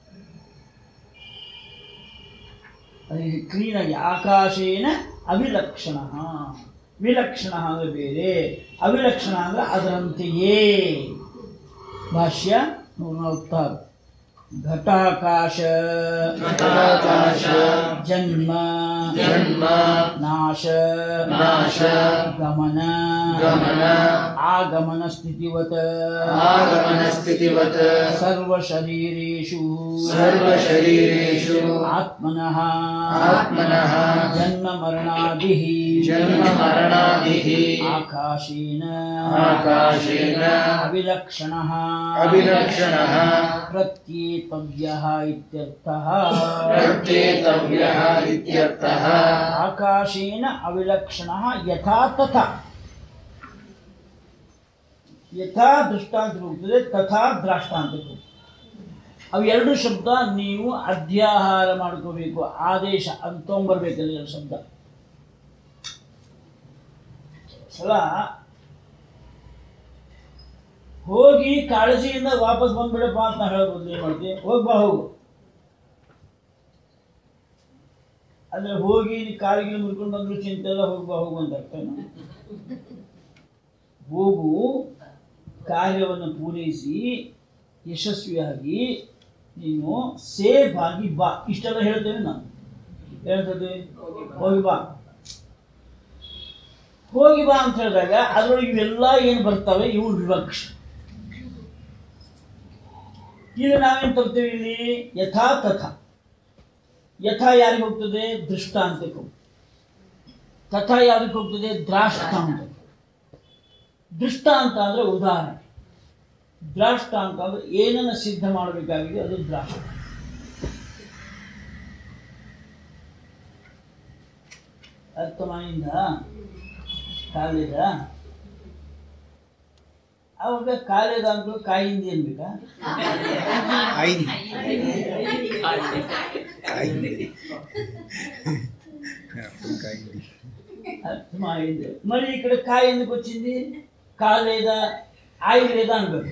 ಅದಕ್ಕೆ ಕ್ಲೀನಾಗಿ ಆಕಾಶೇನ ಅವಿಲಕ್ಷಣ ವಿಲಕ್ಷಣ ಅಂದರೆ ಬೇರೆ ಅವಿಲಕ್ಷಣ ಅಂದರೆ ಅದರಂತೆಯೇ ಭಾಷ್ಯ ನೂರ ನಲವತ್ತಾರು ಘಟಾಕಾಶ ಘಟಾಕಾಶ ಜನ್ಮ ಜನ್ಮ ನಾಶ ನಾಶ ಗಮನ ಗಮನ ಆಗಮನ ಸ್ಥಿತಿವತ ಆಗಮನ ಸ್ಥಿತಿವತ್ ಸರ್ವಶರೀರೇಷು ಸರ್ವಶರೀರೇಷು ಆತ್ಮನಃ ಆತ್ಮನಃ ಜನ್ಮ ಮರಣಾದಿಃ ಜನ್ಮ ಮರಣಾದಿಃ ಆಕಾಶೇನ ಆಕಾಶೇನ ಅವಿಲಕ್ಷಣಃ ಅವಿಲಕ್ಷಣಃ ಪ್ರತ್ಯೇತವ್ಯಃ ಇತ್ಯರ್ಥಃ ಪ್ರತ್ಯೇತವ್ಯಃ ಇತ್ಯರ್ಥಃ ಆಕಾಶೇನ ಅವಿಲಕ್ಷಣಃ ಯಥಾ ತಥಾ ಯಥಾ ದೃಷ್ಟಾಂತ ಹೋಗ್ತದೆ ತಥಾ ದ್ರಾಷ್ಟಾಂತಕ್ಕೆ ಹೋಗ್ತದೆ ಅವು ಎರಡು ಶಬ್ದ ನೀವು ಅಧ್ಯಾಹಾರ ಮಾಡ್ಕೋಬೇಕು ಆದೇಶ ಅಂತ ತೊಗೊಂಬರ್ಬೇಕಲ್ಲ ಎರಡು ಶಬ್ದ ಸಲ ಹೋಗಿ ಕಾಳಜಿಯಿಂದ ವಾಪಸ್ ಬಂದ್ಬಿಡಪ್ಪ ಅಂತ ನಾವು ಹೇಳ್ಬೋದು ಏನು ಮಾಡ್ತೀವಿ ಹೋಗ್ಬಾ ಹೋಗು ಅಂದ್ರೆ ಹೋಗಿ ನೀ ಕಾಲಿಗೆ ಮುರ್ಕೊಂಡು ಬಂದ್ರು ಚಿಂತೆ ಎಲ್ಲ ಹೋಗ್ಬಾ ಹೋಗು ಅಂತ ಅರ್ಥನ ಹೋಗು ಕಾರ್ಯವನ್ನು ಪೂರೈಸಿ ಯಶಸ್ವಿಯಾಗಿ ನೀನು ಸೇಫ್ ಆಗಿ ಬಾ ಇಷ್ಟೆಲ್ಲ ಹೇಳ್ತೇವೆ ನಾನು ಹೇಳ್ತದೆ ಹೋಗಿ ಬಾ ಹೋಗಿ ಬಾ ಅಂತ ಹೇಳಿದಾಗ ಅದರೊಳಗೆ ಇವೆಲ್ಲ ಏನು ಬರ್ತವೆ ಇವು ವಿವಕ್ಷ ಈಗ ನಾವೇನು ತರ್ತೀವಿ ಇಲ್ಲಿ ಯಥಾ ತಥಾ ಯಥಾ ಯಾರಿಗೆ ಹೋಗ್ತದೆ ದೃಷ್ಟಾಂತಕ್ಕೆ ಹೋಗ್ತದೆ ತಥಾ ಯಾರಿಗೆ ಹೋಗ್ತದೆ ದ್ರಾಷ್ಟಾಂತ ದೃಷ್ಟಾಂತ ಅಂದ್ರೆ ಉದಾಹರಣೆ ದ್ರಾಷ್ಟ ಅಂತ ಅಂದ್ರೆ ಏನನ್ನು ಸಿದ್ಧ ಮಾಡಬೇಕಾಗಿದೆ ಅದು ದ್ರಾಷ್ಟ ಅರ್ಥಮಾಯಿಂದ ಕಾಲೇದ ಅವಾಗ ಕಾಲೇದ ಅಂದ್ರು ಕಾಯಿಂದ ಏನ್ಬೇಕಾ ఐదు అయింది అప్పుడు అయింది అర్థమైంది మరి ఇక్కడ కాయ ఎందుకు వచ్చింది కాలేదా ఆయుర్వేద అన్ಬೇಕು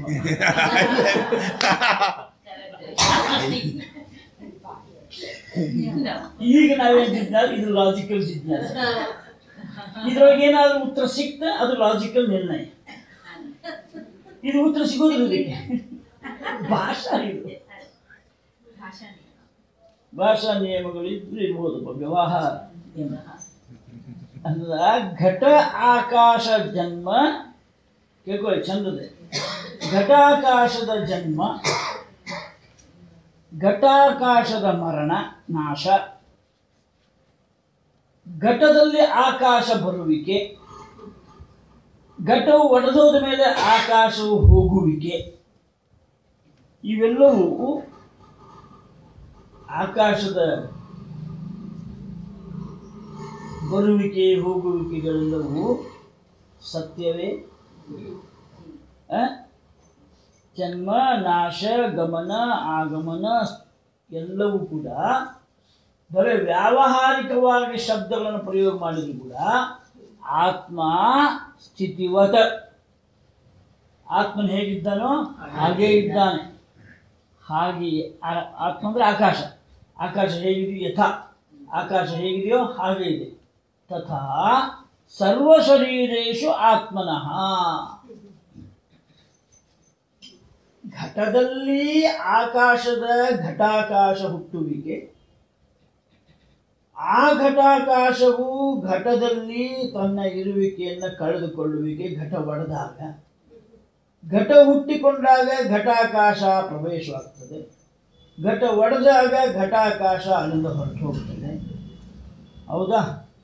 ಈಗ ನಾವೇನ್ ಜಿಜ್ಞಾಸ ಇದು ಲಾಜಿಕಲ್ ಜಿಜ್ಞಾಸ ಇದ್ರೊಳಗೆ ಏನಾದ್ರೂ ಉತ್ತರ ಸಿಕ್ತ ಅದು ಲಾಜಿಕಲ್ ನಿರ್ಣಯ ಇದು ಉತ್ತರ ಸಿಗೋದಿಲ್ಲ ಇದಕ್ಕೆ ಭಾಷಾ ಇದು ಭಾಷಾ ನಿಯಮ. ಭಾಷಾ ನಿಯಮಗಳು ಇದ್ರೆ ಇರ್ಬೋದು ವ್ಯವಹಾರ ಅಂದ್ರೆ ಘಟ ಆಕಾಶ ಜನ್ಮ ಕೇಳ್ಕೊಳ್ಳಿ ಚಂದದೆ ಘಟಾಕಾಶದ ಜನ್ಮ ಘಟಾಕಾಶದ ಮರಣ ನಾಶ ಘಟದಲ್ಲಿ ಆಕಾಶ ಬರುವಿಕೆ ಘಟವು ಒಡೆದೋದ ಮೇಲೆ ಆಕಾಶವು ಹೋಗುವಿಕೆ ಇವೆಲ್ಲವೂ ಆಕಾಶದ ಬರುವಿಕೆ ಹೋಗುವಿಕೆಗಳೆಲ್ಲವೂ ಸತ್ಯವೇ ಆ? ಜನ್ಮ ನಾಶ ಗಮನ ಆಗಮನ ಎಲ್ಲವೂ ಕೂಡ ಬರೀ ವ್ಯಾವಹಾರಿಕವಾಗಿ ಶಬ್ದಗಳನ್ನು ಪ್ರಯೋಗ ಮಾಡಿದ್ರು ಕೂಡ ಆತ್ಮ ಸ್ಥಿತಿವತ ಆತ್ಮನ ಹೇಗಿದ್ದಾನೋ ಹಾಗೇ ಇದ್ದಾನೆ ಹಾಗೆಯೇ ಆ- ಆತ್ಮ ಅಂದರೆ ಆಕಾಶ ಆಕಾಶ ಹೇಗಿದೆಯೋ ಯಥಾ ಆಕಾಶ ಹೇಗಿದೆಯೋ ಹಾಗೆ ಇದೆ ತಥಾ ಸರ್ವ ಶರೀರೇಶು ಆತ್ಮನಃ ಘಟದಲ್ಲಿ ಆಕಾಶದ ಘಟಾಕಾಶ ಹುಟ್ಟುವಿಕೆ ಆ ಘಟಾಕಾಶವು ಘಟದಲ್ಲಿ ತನ್ನ ಇರುವಿಕೆಯನ್ನು ಕಳೆದುಕೊಳ್ಳುವಿಕೆ ಘಟ ಒಡೆದಾಗ ಘಟ ಹುಟ್ಟಿಕೊಂಡಾಗ ಘಟಾಕಾಶ ಪ್ರವೇಶವಾಗ್ತದೆ ಘಟ ಒಡೆದಾಗ ಘಟಾಕಾಶ ಅಲ್ಲಿಂದ ಹೊರಟು ಹೋಗ್ತದೆ ಹೌದಾ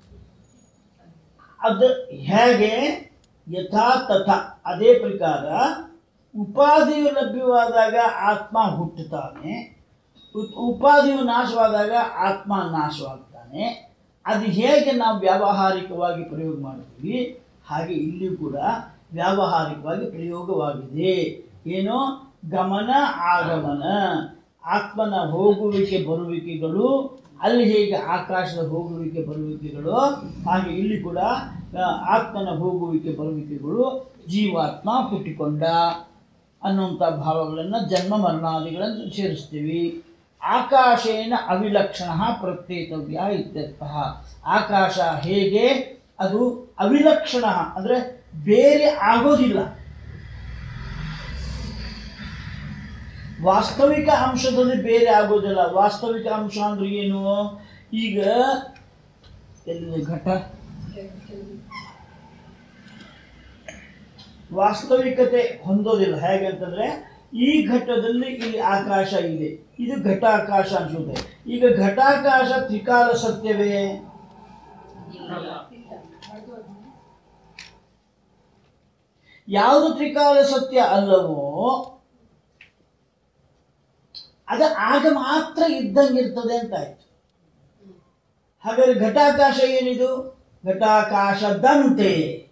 ಅದು ಹೇಗೆ ಯಥಾ ತಥಾ ಅದೇ ಪ್ರಕಾರ ಉಪಾಧಿಯು ಲಭ್ಯವಾದಾಗ ಆತ್ಮ ಹುಟ್ಟುತ್ತಾನೆ ಉ- ಉಪಾಧಿಯು ನಾಶವಾದಾಗ ಆತ್ಮ ನಾಶವಾಗ್ತಾನೆ ಅದು ಹೇಗೆ ನಾವು ವ್ಯಾವಹಾರಿಕವಾಗಿ ಪ್ರಯೋಗ ಮಾಡ್ತೀವಿ ಹಾಗೆ ಇಲ್ಲಿಯೂ ಕೂಡ ವ್ಯಾವಹಾರಿಕವಾಗಿ ಪ್ರಯೋಗವಾಗಿದೆ ಏನು ಗಮನ ಆಗಮನ ಆತ್ಮನ ಹೋಗುವಿಕೆ ಬರುವಿಕೆಗಳು ಅಲ್ಲಿ ಹೇಗೆ ಆಕಾಶದ ಹೋಗುವಿಕೆ ಬರುವಿಕೆಗಳು ಹಾಗೆ ಇಲ್ಲಿ ಕೂಡ ಆ, ಆತ್ಮನ ಹೋಗುವಿಕೆ ಬರುವಿಕೆಗಳು ಜೀವಾತ್ಮ ಹುಟ್ಟಿಕೊಂಡ ಅನ್ನುವಂಥ ಭಾವಗಳನ್ನು ಜನ್ಮ ಮರಣಾದಿಗಳನ್ನು ಸೇರಿಸ್ತೀವಿ ಆಕಾಶೇನ ಅವಿಲಕ್ಷಣ ಪ್ರತ್ಯೇತವ್ಯ ಇತ್ಯರ್ಥ ಆಕಾಶ ಹೇಗೆ ಅದು ಅವಿಲಕ್ಷಣ ಅಂದರೆ ಬೇರೆ ಆಗೋದಿಲ್ಲ ವಾಸ್ತವಿಕ ಅಂಶದಲ್ಲಿ ಬೇರೆ ಆಗೋದಿಲ್ಲ ವಾಸ್ತವಿಕ ಅಂಶ ಅಂದ್ರೆ ಏನು ಈಗ ಎಲ್ಲಿದೆ ಘಟ ವಾಸ್ತವಿಕತೆ ಹೊಂದೋದಿಲ್ಲ ಹೇಗೆ ಅಂತಂದ್ರೆ ಈ ಘಟ್ಟದಲ್ಲಿ ಇಲ್ಲಿ ಆಕಾಶ ಇದೆ ಇದು ಘಟಾಕಾಶ ಅನ್ಸುತ್ತೆ ಈಗ ಘಟಾಕಾಶ ತ್ರಿಕಾಲ ಸತ್ಯವೇ ಯಾವುದು ತ್ರಿಕಾಲ ಸತ್ಯ ಅಲ್ಲವೋ ಅದು ಆಗ ಮಾತ್ರ ಇದ್ದಂಗಿರ್ತದೆ ಅಂತ ಆಯ್ತು ಹಾಗಾದ್ರೆ ಘಟಾಕಾಶ ಏನಿದು ಘಟಾಕಾಶದಂತೆ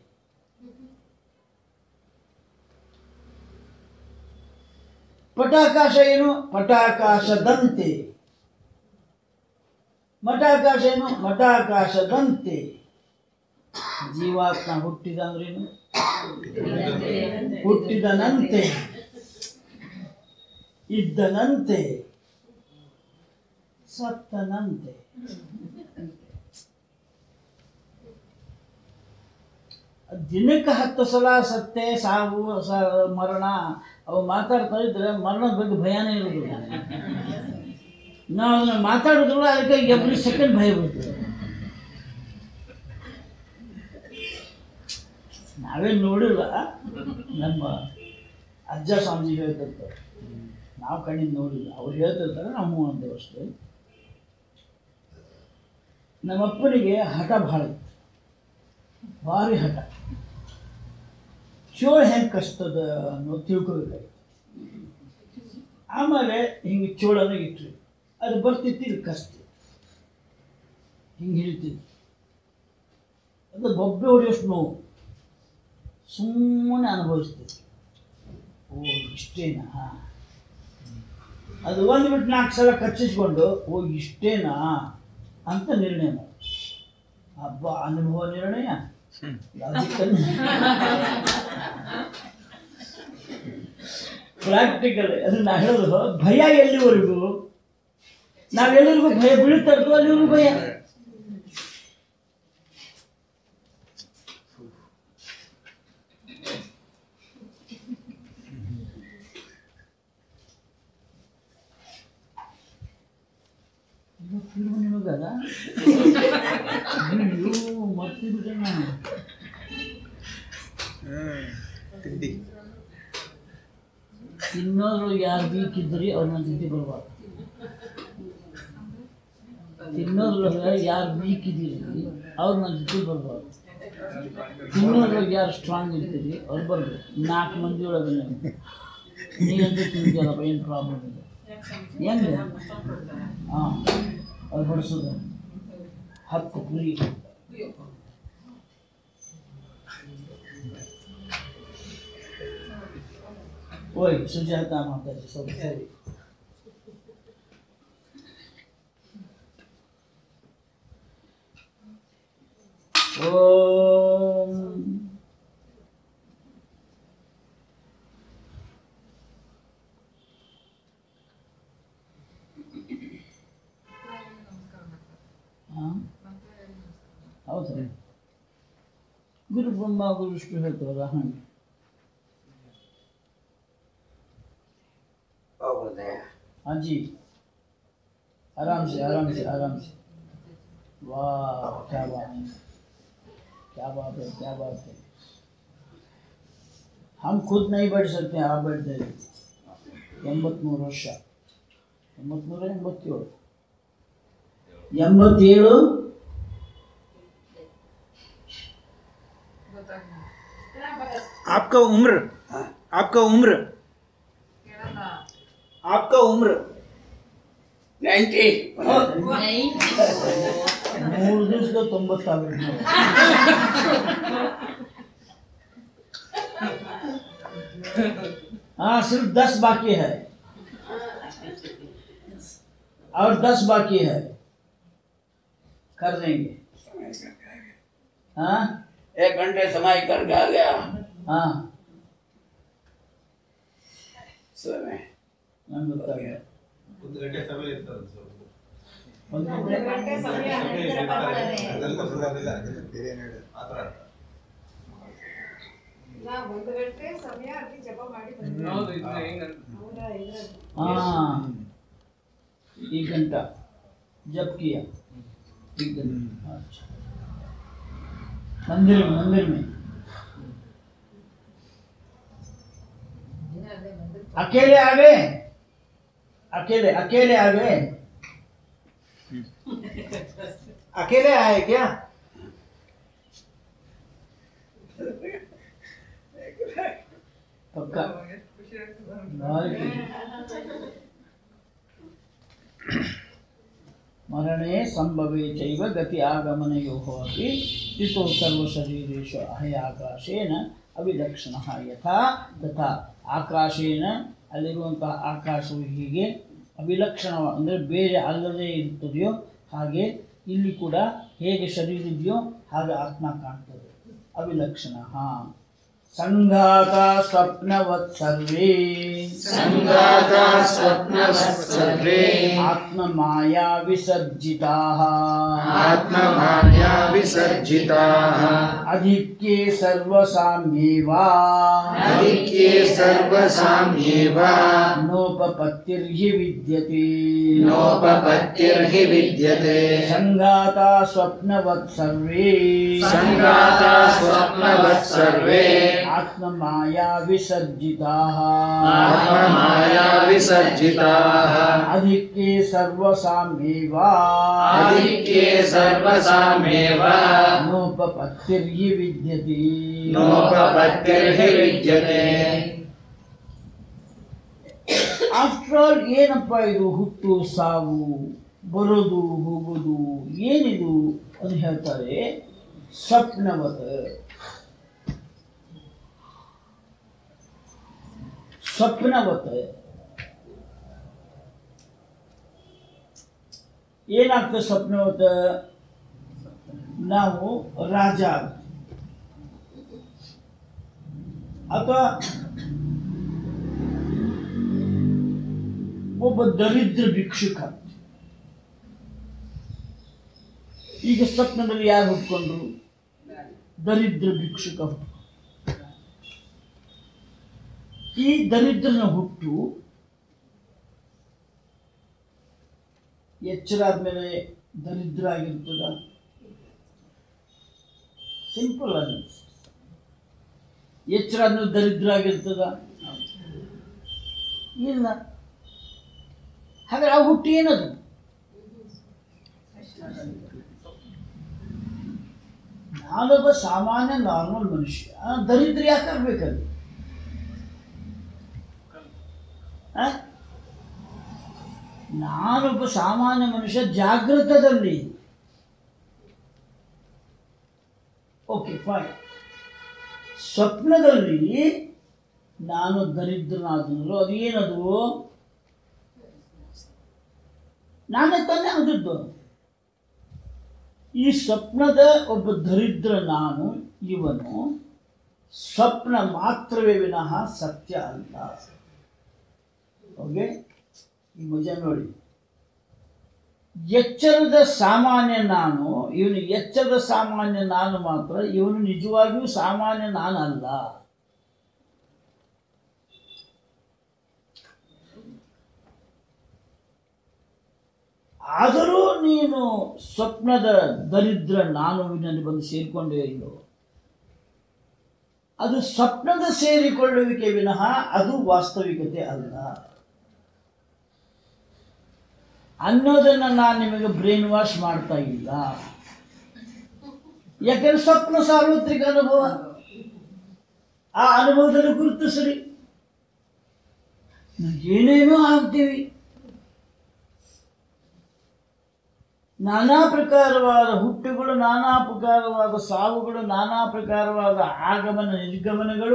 ಪಟಾಕಾಶ ಏನು ಪಟಾಕಾಶದಂತೆ ಮಠಾಕಾಶ ಏನು ಮಠಾಕಾಶದಂತೆ ಜೀವಾತ್ಮ ಹುಟ್ಟಿದ ಅಂದ್ರೇನು ಹುಟ್ಟಿದನಂತೆ ಇದ್ದನಂತೆ ಸತ್ತನಂತೆ ದಿನಕ್ಕೆ ಹತ್ತು ಸಲ ಸತ್ತೆ ಸಾವು ಸ ಮರಣ ಅವು ಮಾತಾಡ್ತಾ ಇದ್ರೆ ಮರಣದ ಬಗ್ಗೆ ಭಯನೇ ಇರೋದಿಲ್ಲ ನಾವು ಅದನ್ನ ಮಾತಾಡೋದಿಲ್ಲ ಅದಕ್ಕೆ ಎವ್ರಿ ಸೆಕೆಂಡ್ ಭಯ ಬರ್ತದೆ ನಾವೇನು ನೋಡಿಲ್ಲ ನಮ್ಮ ಅಜ್ಜ ಸ್ವಾಮೀಜಿ ಹೇಳ್ತಿರ್ತಾರೆ ನಾವು ಕಣ್ಣಿಂದ ನೋಡಿಲ್ಲ ಅವ್ರು ಹೇಳ್ತಿರ್ತಾರೆ ನಾವು ಹ್ಞೂ ಅಂದೇವು ಅಷ್ಟೇ ನಮ್ಮಪ್ಪನಿಗೆ ಹಠ ಭಾಳ ಇತ್ತು ಭಾರಿ ಹಠ ಚೋಳ ಹೆಂಗೆ ಕಸ್ತದ ಅನ್ನೋದು ತಿಳ್ಕೊಬೇಕಾಗಿತ್ತು ಆಮೇಲೆ ಹಿಂಗೆ ಚೋಳನ ಇಟ್ರಿ ಅದು ಬರ್ತಿತ್ತು ಇಲ್ಲಿ ಕಸ್ತಿ ಹಿಂಗೆ ಹಿಡಿತಿತ್ತು ಅದು ಬೊಬ್ಬೆ ಹೊಡೆಯೋಷ್ಟು ನೋವು ಸುಮ್ಮನೆ ಅನುಭವಿಸ್ತಿತ್ತು ಓ ಇಷ್ಟೇನಾ ಅದು ಒಂದು ಬಿಟ್ಟು ನಾಲ್ಕು ಸಲ ಕಚ್ಚಿಸ್ಕೊಂಡು ಓ ಇಷ್ಟೇನಾ ಅಂತ ನಿರ್ಣಯ ಮಾಡಿ ಹಬ್ಬ ಅನುಭವ ನಿರ್ಣಯ ಪ್ರಾಕ್ಟಿಕಲ್ ಅದು ನಾ ಹೇಳೋದು ಭಯ ಎಲ್ಲಿವರೆಗೂ ನಾವೆಲ್ಲರಿಗೂ ಭಯ ಬೀಳ್ತಾ ಇರ್ತೋ ಅಲ್ಲಿವರೆಗೂ ಭಯ ಇದು ಫಿಲ್ಮ್ ನಿಮಗದ ಅಯ್ಯೋ ಮತ್ತೆ ಬಿಟ್ಟೆ ನಾನು ತಿಂಡಿ ತಿನ್ನೋದ್ರೊಳಗೆ ಯಾರು ಬೀಕಿದ್ರಿ ಅವ್ರ ನನ್ನ ಜೊತೆ ಬರ್ಬಾರ್ದು ತಿನ್ನೋದ್ರೊಳಗೆ ಯಾರು ಬೀಕಿದ್ದೀರಿ ಅವ್ರ ನನ್ನ ಜೊತೆ ಬರ್ಬಾರ್ದು ತಿನ್ನೋದ್ರೊಳಗೆ ಯಾರು ಸ್ಟ್ರಾಂಗ್ ಇರ್ತೀರಿ ಅವ್ರು ಬರ್ಬೇಕು ನಾಲ್ಕು ಮಂದಿ ಒಳಗೆ ನೀವಂತೂ ತಿಂತೀರಪ್ಪ ಏನು ಪ್ರಾಬ್ಲಮ್ ಇದೆ ಹೆಂಗೆ ಹಾಂ ಅವ್ರು ಬಡಿಸೋದು ಹತ್ತು ಕುರಿ ಓಯ್ ಸುಜಾತ ಮಾತಾಡಿ ಸ್ವಲ್ಪ ಸರಿ ಓಂ ಹಾಂ ಹೌದು ಗುರು ಬ್ರಹ್ಮ ಗುರು ವಿಷ್ಣು ಹೇಳ್ತಾರಲ್ಲ ಹಾಗೆ हाँ जी आराम से आराम से आराम से वाह क्या बात है क्या बात है क्या बात है हम खुद नहीं बैठ सकते आप बैठ जाइए ಎಂಬತ್ಮೂರು ವರ್ಷ ಎಂಬತ್ಮೂರು ಎಂಬತ್ತೇಳು ಎಂಬತ್ತೇಳು आपका उम्र आपका उम्र आपका उम्र ಮೂರು ದಿವಸದ ತೊಂಬತ್ತಾಗುತ್ತೆ हाँ सिर्फ दस बाकी है और दस बाकी है कर देंगे हाँ एक घंटे समय करके आ गया हाँ समय ನಂಗೆ ಗೊತ್ತಾಗಿದೆ ಒಂದು ಗಂಟೆ ಸಮಯ ಇರ್ತದೆ ಸರ್ ಒಂದು ಒಂದು ಗಂಟೆ ಸಮಯ ಹತ್ತಿರ ಬರ್ತಾರೆ. ಅದೆಲ್ಲ ಬರೋದಿಲ್ಲ ಬೇರೆ ನೋಡಿ ಆ ಥರ ನಾ ಒಂದು ಗಂಟೆ ಸಮಯ ಅಲ್ಲಿ ಜಪ ಮಾಡಿ ಬಂದೆ ಹೌದು ಇದು ಹೆಂಗ ಅವರ ಇದ್ರಲ್ಲಿ हाँ एक घंटा जब किया एक घंटा अच्छा मंदिर में मंदिर में अकेले आ गए अकेले अकेले आ गए अकेले आए क्या पक्का भारी खुशी। मरणे संभवे चैव गति आगमनयोः अपि स्थितो सर्वशरीरेषु अहयाकाशेन ಅವಿಲಕ್ಷಣಃ ಯಥಾ ತಥಾ ಆಕಾಶೇನ ಅಲ್ಲಿರುವಂತಹ ಆಕಾಶವು ಹೀಗೆ ಅವಿಲಕ್ಷಣ ಅಂದರೆ ಬೇರೆ ಅಲ್ಲದೆ ಇರುತ್ತದೆಯೋ ಹಾಗೆ ಇಲ್ಲಿ ಕೂಡ ಹೇಗೆ ಶರೀರ ಇದೆಯೋ ಹಾಗೆ ಆತ್ಮ ಕಾಣ್ತದೆ ಅವಿಲಕ್ಷಣ ಸಂಘಾತ ಸ್ವಪ್ನವತ್ ಸರ್ವೇ ಸಂಗಾತಾ ಸ್ವಪ್ನವತ್ ಸರ್ವೇ ಆತ್ಮ ಮಾಯಾ ವಿಸರ್ಜಿತಾಃ ಆತ್ಮಮಾಯಾ ವಿಸರ್ಜಿತಾಃ ಅಧಿಕ್ಯೆ ಸರ್ವಸಾಮ್ಯೇವ ಅಧಿಕ್ಯೇ ಸರ್ವಸಾಮ್ಯೇವ ನೋಪಪತ್ತಿರ್ಹಿ ವಿದ್ಯತೆ ನೋಪಪತ್ತಿರ್ಹಿ ವಿದ್ಯತೆ ಸಂಘಾತ ಸ್ವಪ್ನವತ್ ಸರ್ವೇ ಸಂಗಾತಾ ಸ್ವಪ್ನವತ್ ಸರ್ವೇ ಆತ್ಮ ಮಾಯಾ ವಿಸರ್ಜಿತಾಃ ಆತ್ಮಮಾಯಾ ವಿಸರ್ಜಿತಾಃ ಅಧಿಕ್ಯೆ ಸರ್ವಸಾಮ್ಯೇವ ಅಧಿಕ್ಯೇ ಸರ್ವಸಾಮೇವ ನೋಪಪತ್ತಿರ್ಹಿ ವಿದ್ಯತೆ ನೋಪಪತ್ತಿರ್ಹಿ ವಿದ್ಯತೆ After ಆಫ್ಟರ್ ಆಲ್ ಏನಪ್ಪ ಇದು ಹುಟ್ಟು ಸಾವು ಬರೋದು ಹೋಗೋದು ಏನಿದು ಅಂತ ಹೇಳ್ತಾರೆ ಸ್ವಪ್ನವತ ಸ್ವಪ್ನವತ ಏನಾಗ್ತದೆ ಸ್ವಪ್ನವತ ನಾವು ರಾಜ ಆಗ್ತೀವಿ. ಅಥವಾ ಒಬ್ಬ ದರಿದ್ರ ಭಿಕ್ಷುಕ ಈಗ ಸ್ವಪ್ನದಲ್ಲಿ ಯಾರು ಹುಟ್ಕೊಂಡ್ರು ದರಿದ್ರ ಭಿಕ್ಷುಕ ಹುಟ್ಕೊಂಡ್ರು. ಈ ದರಿದ್ರನ ಹುಟ್ಟು ಎಚ್ಚರ ಆದ್ಮೇಲೆ ದರಿದ್ರ ಆಗಿರ್ತದ ಸಿಂಪಲ್ ಆಗಿ ಎಚ್ಚರ ಆದ್ಮೇಲೆ ದರಿದ್ರ ಆಗಿರ್ತದ ಇಲ್ಲ ಹಾಗಾದ್ರೆ ಆ ಹುಟ್ಟು ಏನದು ನಾನೊಬ್ಬ ಸಾಮಾನ್ಯ ನಾರ್ಮಲ್ ಮನುಷ್ಯ ದರಿದ್ರ ಯಾಕೆ ಆಗ್ಬೇಕದು ಆ? ನಾನೊಬ್ಬ ಸಾಮಾನ್ಯ ಮನುಷ್ಯ ಜಾಗೃತದಲ್ಲಿ ಓಕೆ ಫೈನ್ ಸ್ವಪ್ನದಲ್ಲಿ ನಾನು ದರಿದ್ರನಾದನು ಅದು ಏನದು ನಾನೇ ತಾನೇ ಆದದ್ದು ಈ ಸ್ವಪ್ನದ ಒಬ್ಬ ದರಿದ್ರ ನಾನು ಇವನು ಸ್ವಪ್ನ ಮಾತ್ರವೇ ವಿನಃ ಸತ್ಯ ಅಲ್ಲ ಓಕೆ ಈ ಮಜಾ ನೋಡಿ ಎಚ್ಚರದ ಸಾಮಾನ್ಯ ನಾನು ಇವನು ಎಚ್ಚರದ ಸಾಮಾನ್ಯ ನಾನು ಮಾತ್ರ ಇವನು ನಿಜವಾಗಿಯೂ ಸಾಮಾನ್ಯ ನಾನಲ್ಲ ಆದರೂ ನೀನು ಸ್ವಪ್ನದ ದರಿದ್ರ ನಾನುವಿನಲ್ಲಿ ಬಂದು ಸೇರಿಕೊಂಡೇ ಇಲ್ಲೋ ಅದು ಸ್ವಪ್ನದ ಸೇರಿಕೊಳ್ಳುವಿಕೆ ವಿನಃ ಅದು ವಾಸ್ತವಿಕತೆ ಅಲ್ಲ ಅನ್ನೋದನ್ನ ನಾನು ನಿಮಗೆ ಬ್ರೈನ್ ವಾಶ್ ಮಾಡ್ತಾ ಇಲ್ಲ ಯಾಕೆಂದ್ರೆ ಸ್ವಪ್ನ ಸಾರ್ವತ್ರಿಕ ಅನುಭವ ಆ ಅನುಭವದಲ್ಲಿ ಗುರುತಿಸ್ರಿ ನಾವು ಏನೇನೋ ಆಗ್ತೀವಿ ನಾನಾ ಪ್ರಕಾರವಾದ ಹುಟ್ಟುಗಳು ನಾನಾ ಪ್ರಕಾರವಾದ ಸಾವುಗಳು ನಾನಾ ಪ್ರಕಾರವಾದ ಆಗಮನ ನಿರ್ಗಮನಗಳು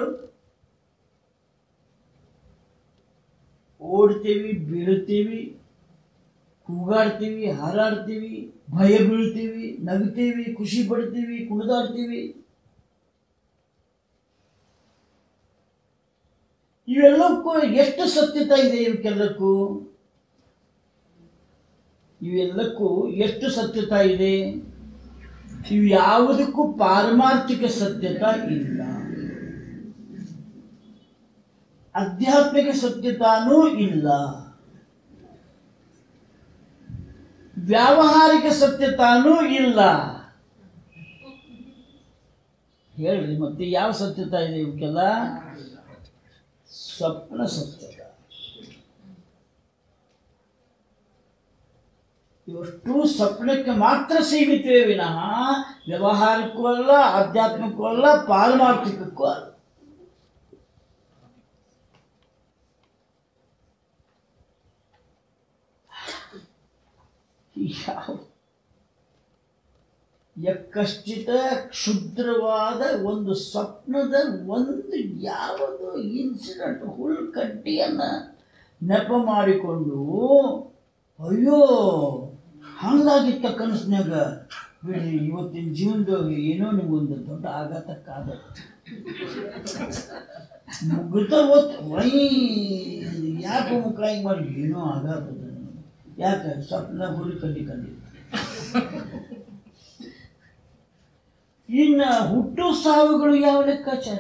ಓಡ್ತೀವಿ ಬೀಳುತ್ತೀವಿ ಕೂಗಾಡ್ತೀವಿ ಹಾರಾಡ್ತೀವಿ ಭಯ ಬೀಳ್ತೀವಿ ನಗ್ತೀವಿ ಖುಷಿ ಪಡ್ತೀವಿ ಕುಣಿದಾಡ್ತೀವಿ ಇವೆಲ್ಲಕ್ಕೂ ಎಷ್ಟು ಸತ್ಯತೆ ಇದೆ ಇವಕ್ಕೆಲ್ಲಕ್ಕೂ ಇವೆಲ್ಲಕ್ಕೂ ಎಷ್ಟು ಸತ್ಯತಾ ಇದೆ ಇವು ಯಾವುದಕ್ಕೂ ಪಾರಮಾರ್ಥಿಕ ಸತ್ಯತಾ ಇಲ್ಲ ಆಧ್ಯಾತ್ಮಿಕ ಸತ್ಯತಾನೂ ಇಲ್ಲ ವ್ಯಾವಹಾರಿಕ ಸತ್ಯತಾನೂ ಇಲ್ಲ ಹೇಳ್ರಿ ಮತ್ತೆ ಯಾವ ಸತ್ಯತಾ ಇದೆ ಇವಕ್ಕೆಲ್ಲ ಸ್ವಪ್ನ ಸತ್ಯತ ಇವಷ್ಟು ಸ್ವಪ್ನಕ್ಕೆ ಮಾತ್ರ ಸೀಮಿತವೇ ವಿನಃ ವ್ಯವಹಾರಕ್ಕೂ ಅಲ್ಲ ಆಧ್ಯಾತ್ಮಿಕಕ್ಕೂ ಅಲ್ಲ ಪಾರಮಾರ್ಥಿಕಕ್ಕೂ ಅಲ್ಲ ಯಾವ ಯಕ್ಕಶ್ಚಿತ ಕ್ಷುದ್ರವಾದ ಒಂದು ಸ್ವಪ್ನದ ಒಂದು ಯಾವುದೋ ಇನ್ಸಿಡೆಂಟ್ ಹುಲ್ಕಡ್ಡಿಯನ್ನು ನೆಪ ಮಾಡಿಕೊಂಡು ಅಯ್ಯೋ ಹಂಗಾಗಿತ್ತ ಕನಸಿನಾಗ ಬಿಡ್ರಿ ಇವತ್ತಿನ ಜೀವನದಾಗ ಏನೋ ನಿಮ್ಗೊಂದು ದೊಡ್ಡ ಆಘಾತಕ್ಕಾದ ಮುಗ್ದ ಹೊತ್ತು ವೈ ಯಾಕೆ ಮುಖ ಹಿಂಗೆ ಮಾಡಿ ಏನೋ ಆಘಾತದ ಯಾಕೆ ಸ್ವಪ್ನ ಹುಲಿ ಕಡ್ಡಿ ಕಂಡಿದ್ದು ಇನ್ನು ಹುಟ್ಟು ಸಾವುಗಳು ಯಾವ ಲೆಕ್ಕಾಚಾರ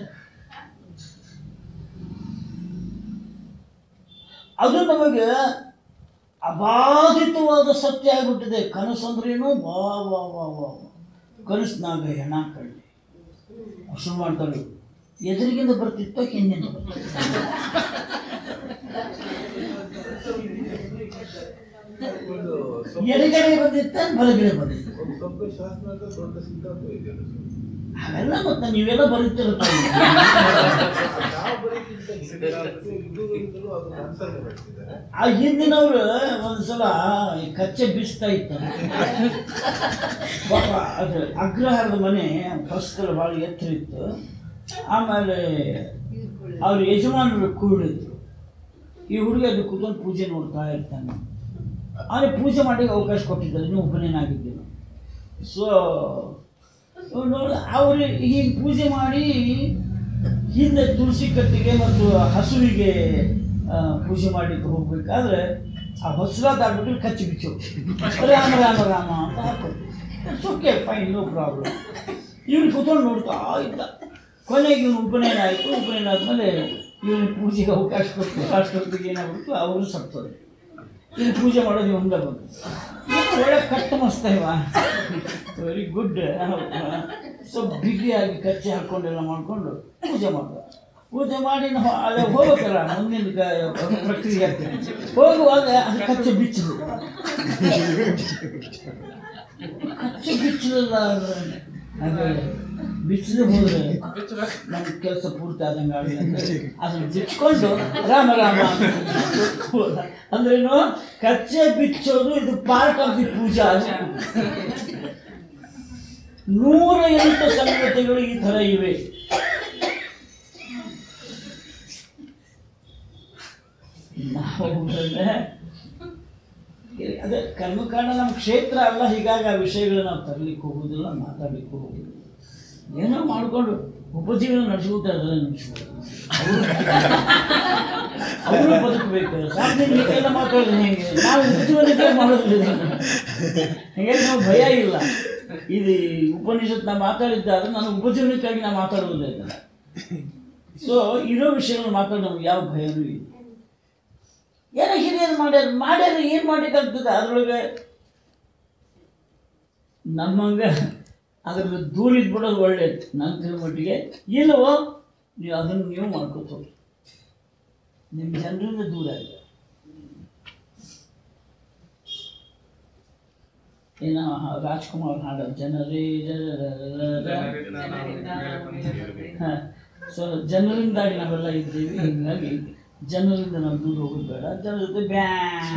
ಅದು ನಮಗೆ ಅಬಾಧಿತವಾದ ಸತ್ಯ ಆಗಿಬಿಟ್ಟಿದೆ ಕನಸು ಅಂದ್ರೇನು ವಾ ವಾ ವಾ ವಾ ಕನಸಿನಾಗ ಹೆಣ ಕಳ್ಳಿ ಶುರು ಮಾಡ್ತಾಳೆ ಎದುರಿಗಿಂದ ಬರ್ತಿತ್ತೋ ಹಿಂದಿಂದ ಬರ್ತಿತ್ತು ಒಂದು ಎಡಗಡೆ ಬಂದಿತ್ತ ಬಲಗಡೆ ಬಂದಿತ್ತು ಒಂದು ಸ್ವಲ್ಪ ಶಾಸ್ತ್ರ ಅಂತ ದೊಡ್ಡ ಸಿದ್ಧಾಂತ ಇದೆ ಅದು. ಅವೆಲ್ಲ ಮತ್ತೆ ನೀವೆಲ್ಲ ಬರೀತಿರ್ತಾರೆ ನಾವು ಬರೀತಿದ್ದ ಇದ್ದೂರಿಂದಲೂ ಅದು ಆನ್ಸರ್ ಮಾಡ್ತಿದ್ದಾರೆ ಆ ಹಿಂದಿನವ್ರು ಒಂದ್ಸಲ ಈ ಕಚ್ಚೆ ಬೀಸ್ತಾ ಇತ್ತು ಪಾಪ ಅದು ಅಗ್ರಹಾರದ ಮನೆ ಪ್ರಸ್ತುತ ಭಾಳ ಎತ್ತರ ಇತ್ತು ಆಮೇಲೆ ಅವ್ರ ಯಜಮಾನರು ಕೂಡಿದ್ರು ಈ ಹುಡುಗ ಅದು ಕೂತ್ಕೊಂಡು ಪೂಜೆ ನೋಡ್ತಾ ಇರ್ತಾನೆ ಅವನಿಗೆ ಪೂಜೆ ಮಾಡಿ ಅವಕಾಶ ಕೊಟ್ಟಿದ್ದಾರೆ ನೀವು ಉಪನಯನ ಆಗಿದ್ದೀರಿ ಸೊ ನೋಡಿ ಅವರು ಹೀಗೆ ಪೂಜೆ ಮಾಡಿ ಹಿಂದೆ ತುಳಸಿ ಕಟ್ಟಿಗೆ ಮತ್ತು ಹಸುವಿಗೆ ಆ, ಪೂಜೆ ಮಾಡಲಿಕ್ಕೆ ಹೋಗ್ಬೇಕಾದ್ರೆ ಆ ಹೊಸರಾದ ಆಗ್ಬಿಟ್ಟು ಕಚ್ಚಿ ಬಿಚ್ಚು ರಾಮ ರಾಮ ರಾಮ ಅಂತ ಹಾಕೋದು ಓಕೆ ಫೈನ್ ನೋ ಪ್ರಾಬ್ಲಮ್ ಇವ್ರು ಕೂತ್ಕೊಂಡು ನೋಡ್ತಾ ಇದ್ದ ಕೊನೆಗೆ ಇವನು ಉಪನಯನ ಆಯಿತು ಉಪನಯನ ಆದಮೇಲೆ ಇವನು ಪೂಜೆಗೆ ಅವಕಾಶ ಕೊಟ್ಟು ಅಷ್ಟೊತ್ತಿಗೆ ಏನಾಗ್ಬಿಟ್ಟು ಅವರು ಸತ್ತೋದು ಇನ್ನು ಪೂಜೆ ಮಾಡೋದು ಇವಂಗ ಬಂತು ಏನು ಒಳ್ಳೆ ಕಟ್ಟು ಮಸ್ತ ಇವ ವೆರಿ ಗುಡ್ ಸೊ ಬಿಗಿಯಾಗಿ ಕಚ್ಚೆ ಹಾಕ್ಕೊಂಡೆಲ್ಲ ಮಾಡಿಕೊಂಡು ಪೂಜೆ ಮಾಡ್ದ ಪೂಜೆ ಮಾಡಿ ನಾವು ಅಲ್ಲೇ ಹೋಗ್ಬೇಕಲ್ಲ ಮುಂದಿನ ಕ- ಪ್ರಕ್ರಿಯೆ ಆಗ್ತದೆ ಹೋಗುವಾಗ ಅದು ಕಚ್ಚೆ ಬಿಚ್ಚಲು ಕಚ್ಚೆ ಬಿಚ್ಚಲಿಲ್ಲ ಅಂದ್ರೆ ಹಾಗೆ ಬಿಚ್ಚಲು ಹೋದ್ರೆ ನಮ್ಮ ಕೆಲಸ ಪೂರ್ತಿ ಆದಂಗೆ ಆಗಲಿ ಅದನ್ನು ಬಿಚ್ಕೊಂಡು ರಾಮ ರಾಮ ಅಂತ ಹೋದ. ಅಂದ್ರೇನು ಕಚ್ಚೆ ಬಿಚ್ಚೋದು ಇದು ಪಾರ್ಟ್ ಆಫ್ ದಿ ಪೂಜಾ ನೂರ ಎಂಟು ಸಂಗತಿಗಳು ಈ ಥರ ಇವೆ ನಾವು ಅಂದ್ರೆ ಅದೇ ಕರ್ಮಕಾಂಡ ನಮ್ಮ ಕ್ಷೇತ್ರ ಅಲ್ಲ ಹೀಗಾಗಿ ಆ ವಿಷಯಗಳನ್ನ ನಾವು ತರಲಿಕ್ಕೆ ಹೋಗೋದಿಲ್ಲ ಮಾತಾಡ್ಲಿಕ್ಕೆ ಹೋಗೋದಿಲ್ಲ ಏನೋ ಮಾಡಿಕೊಂಡು ಉಪಜೀವನ ನಡೆಸ್ಕೊತಾ ಇದ್ದಾರೆ ನಡೆಸ್ಬೋದು ಅವರು ಬದುಕಬೇಕು ಸಾಧನೆ ಬೇಕೆಲ್ಲ ಮಾತಾಡೋದು ಹೆಂಗೆ ನಾವು ಉಪಜೀವನಕ್ಕೆ ಮಾಡೋದಿಲ್ಲ ಇದನ್ನ. ಹೀಗಾಗಿ ನಾವು ಭಯ ಇಲ್ಲ ಇದು ಉಪನಿಷತ್ ನಾ ಮಾತಾಡಿದ್ದಾದ್ರೆ ನಾನು ಉಪಜೀವನಕ್ಕಾಗಿ ನಾ ಮಾತಾಡುವುದೇ ಇಲ್ಲ ಸೊ ಇರೋ ವಿಷಯಗಳು ಮಾತಾಡೋ ನಮ್ಗೆ ಯಾವ ಭಯನೂ ಇಲ್ಲ ಏನೋ ಹಿರಿಯರು ಮಾಡ್ಯಾರ ಮಾಡ್ಯಾರ ಏನು ಮಾಡ್ಲಿಕ್ಕಾಗ್ತದೆ ಅದ್ರೊಳಗೆ ನಮ್ಮಂಗ ಅದ್ರ ದೂರ ಇದ್ಬಿಡೋದು ಒಳ್ಳೇದು ನನ್ನ ತಿಳೋ ಮಟ್ಟಿಗೆ ಇಲ್ಲವೋ ನೀವು ಅದನ್ನು ನೀವು ಮಾಡ್ಕೋತ ಹೋಗಿ ನಿಮ್ಮ ಜನರಿಂದ ದೂರ ಇಲ್ಲ ಏನೋ ರಾಜ್ಕುಮಾರ್ ಹಾಡ ಜನರೇ ಸೊ ಜನರಿಂದಾಗಿ ನಾವೆಲ್ಲ ಇದ್ದೀವಿ ಹೀಗಾಗಿ ಜನರಿಂದ ನಾವು ದೂರ ಹೋಗೋದು ಬೇಡ ಜನರ ಜೊತೆ ಬ್ಯಾ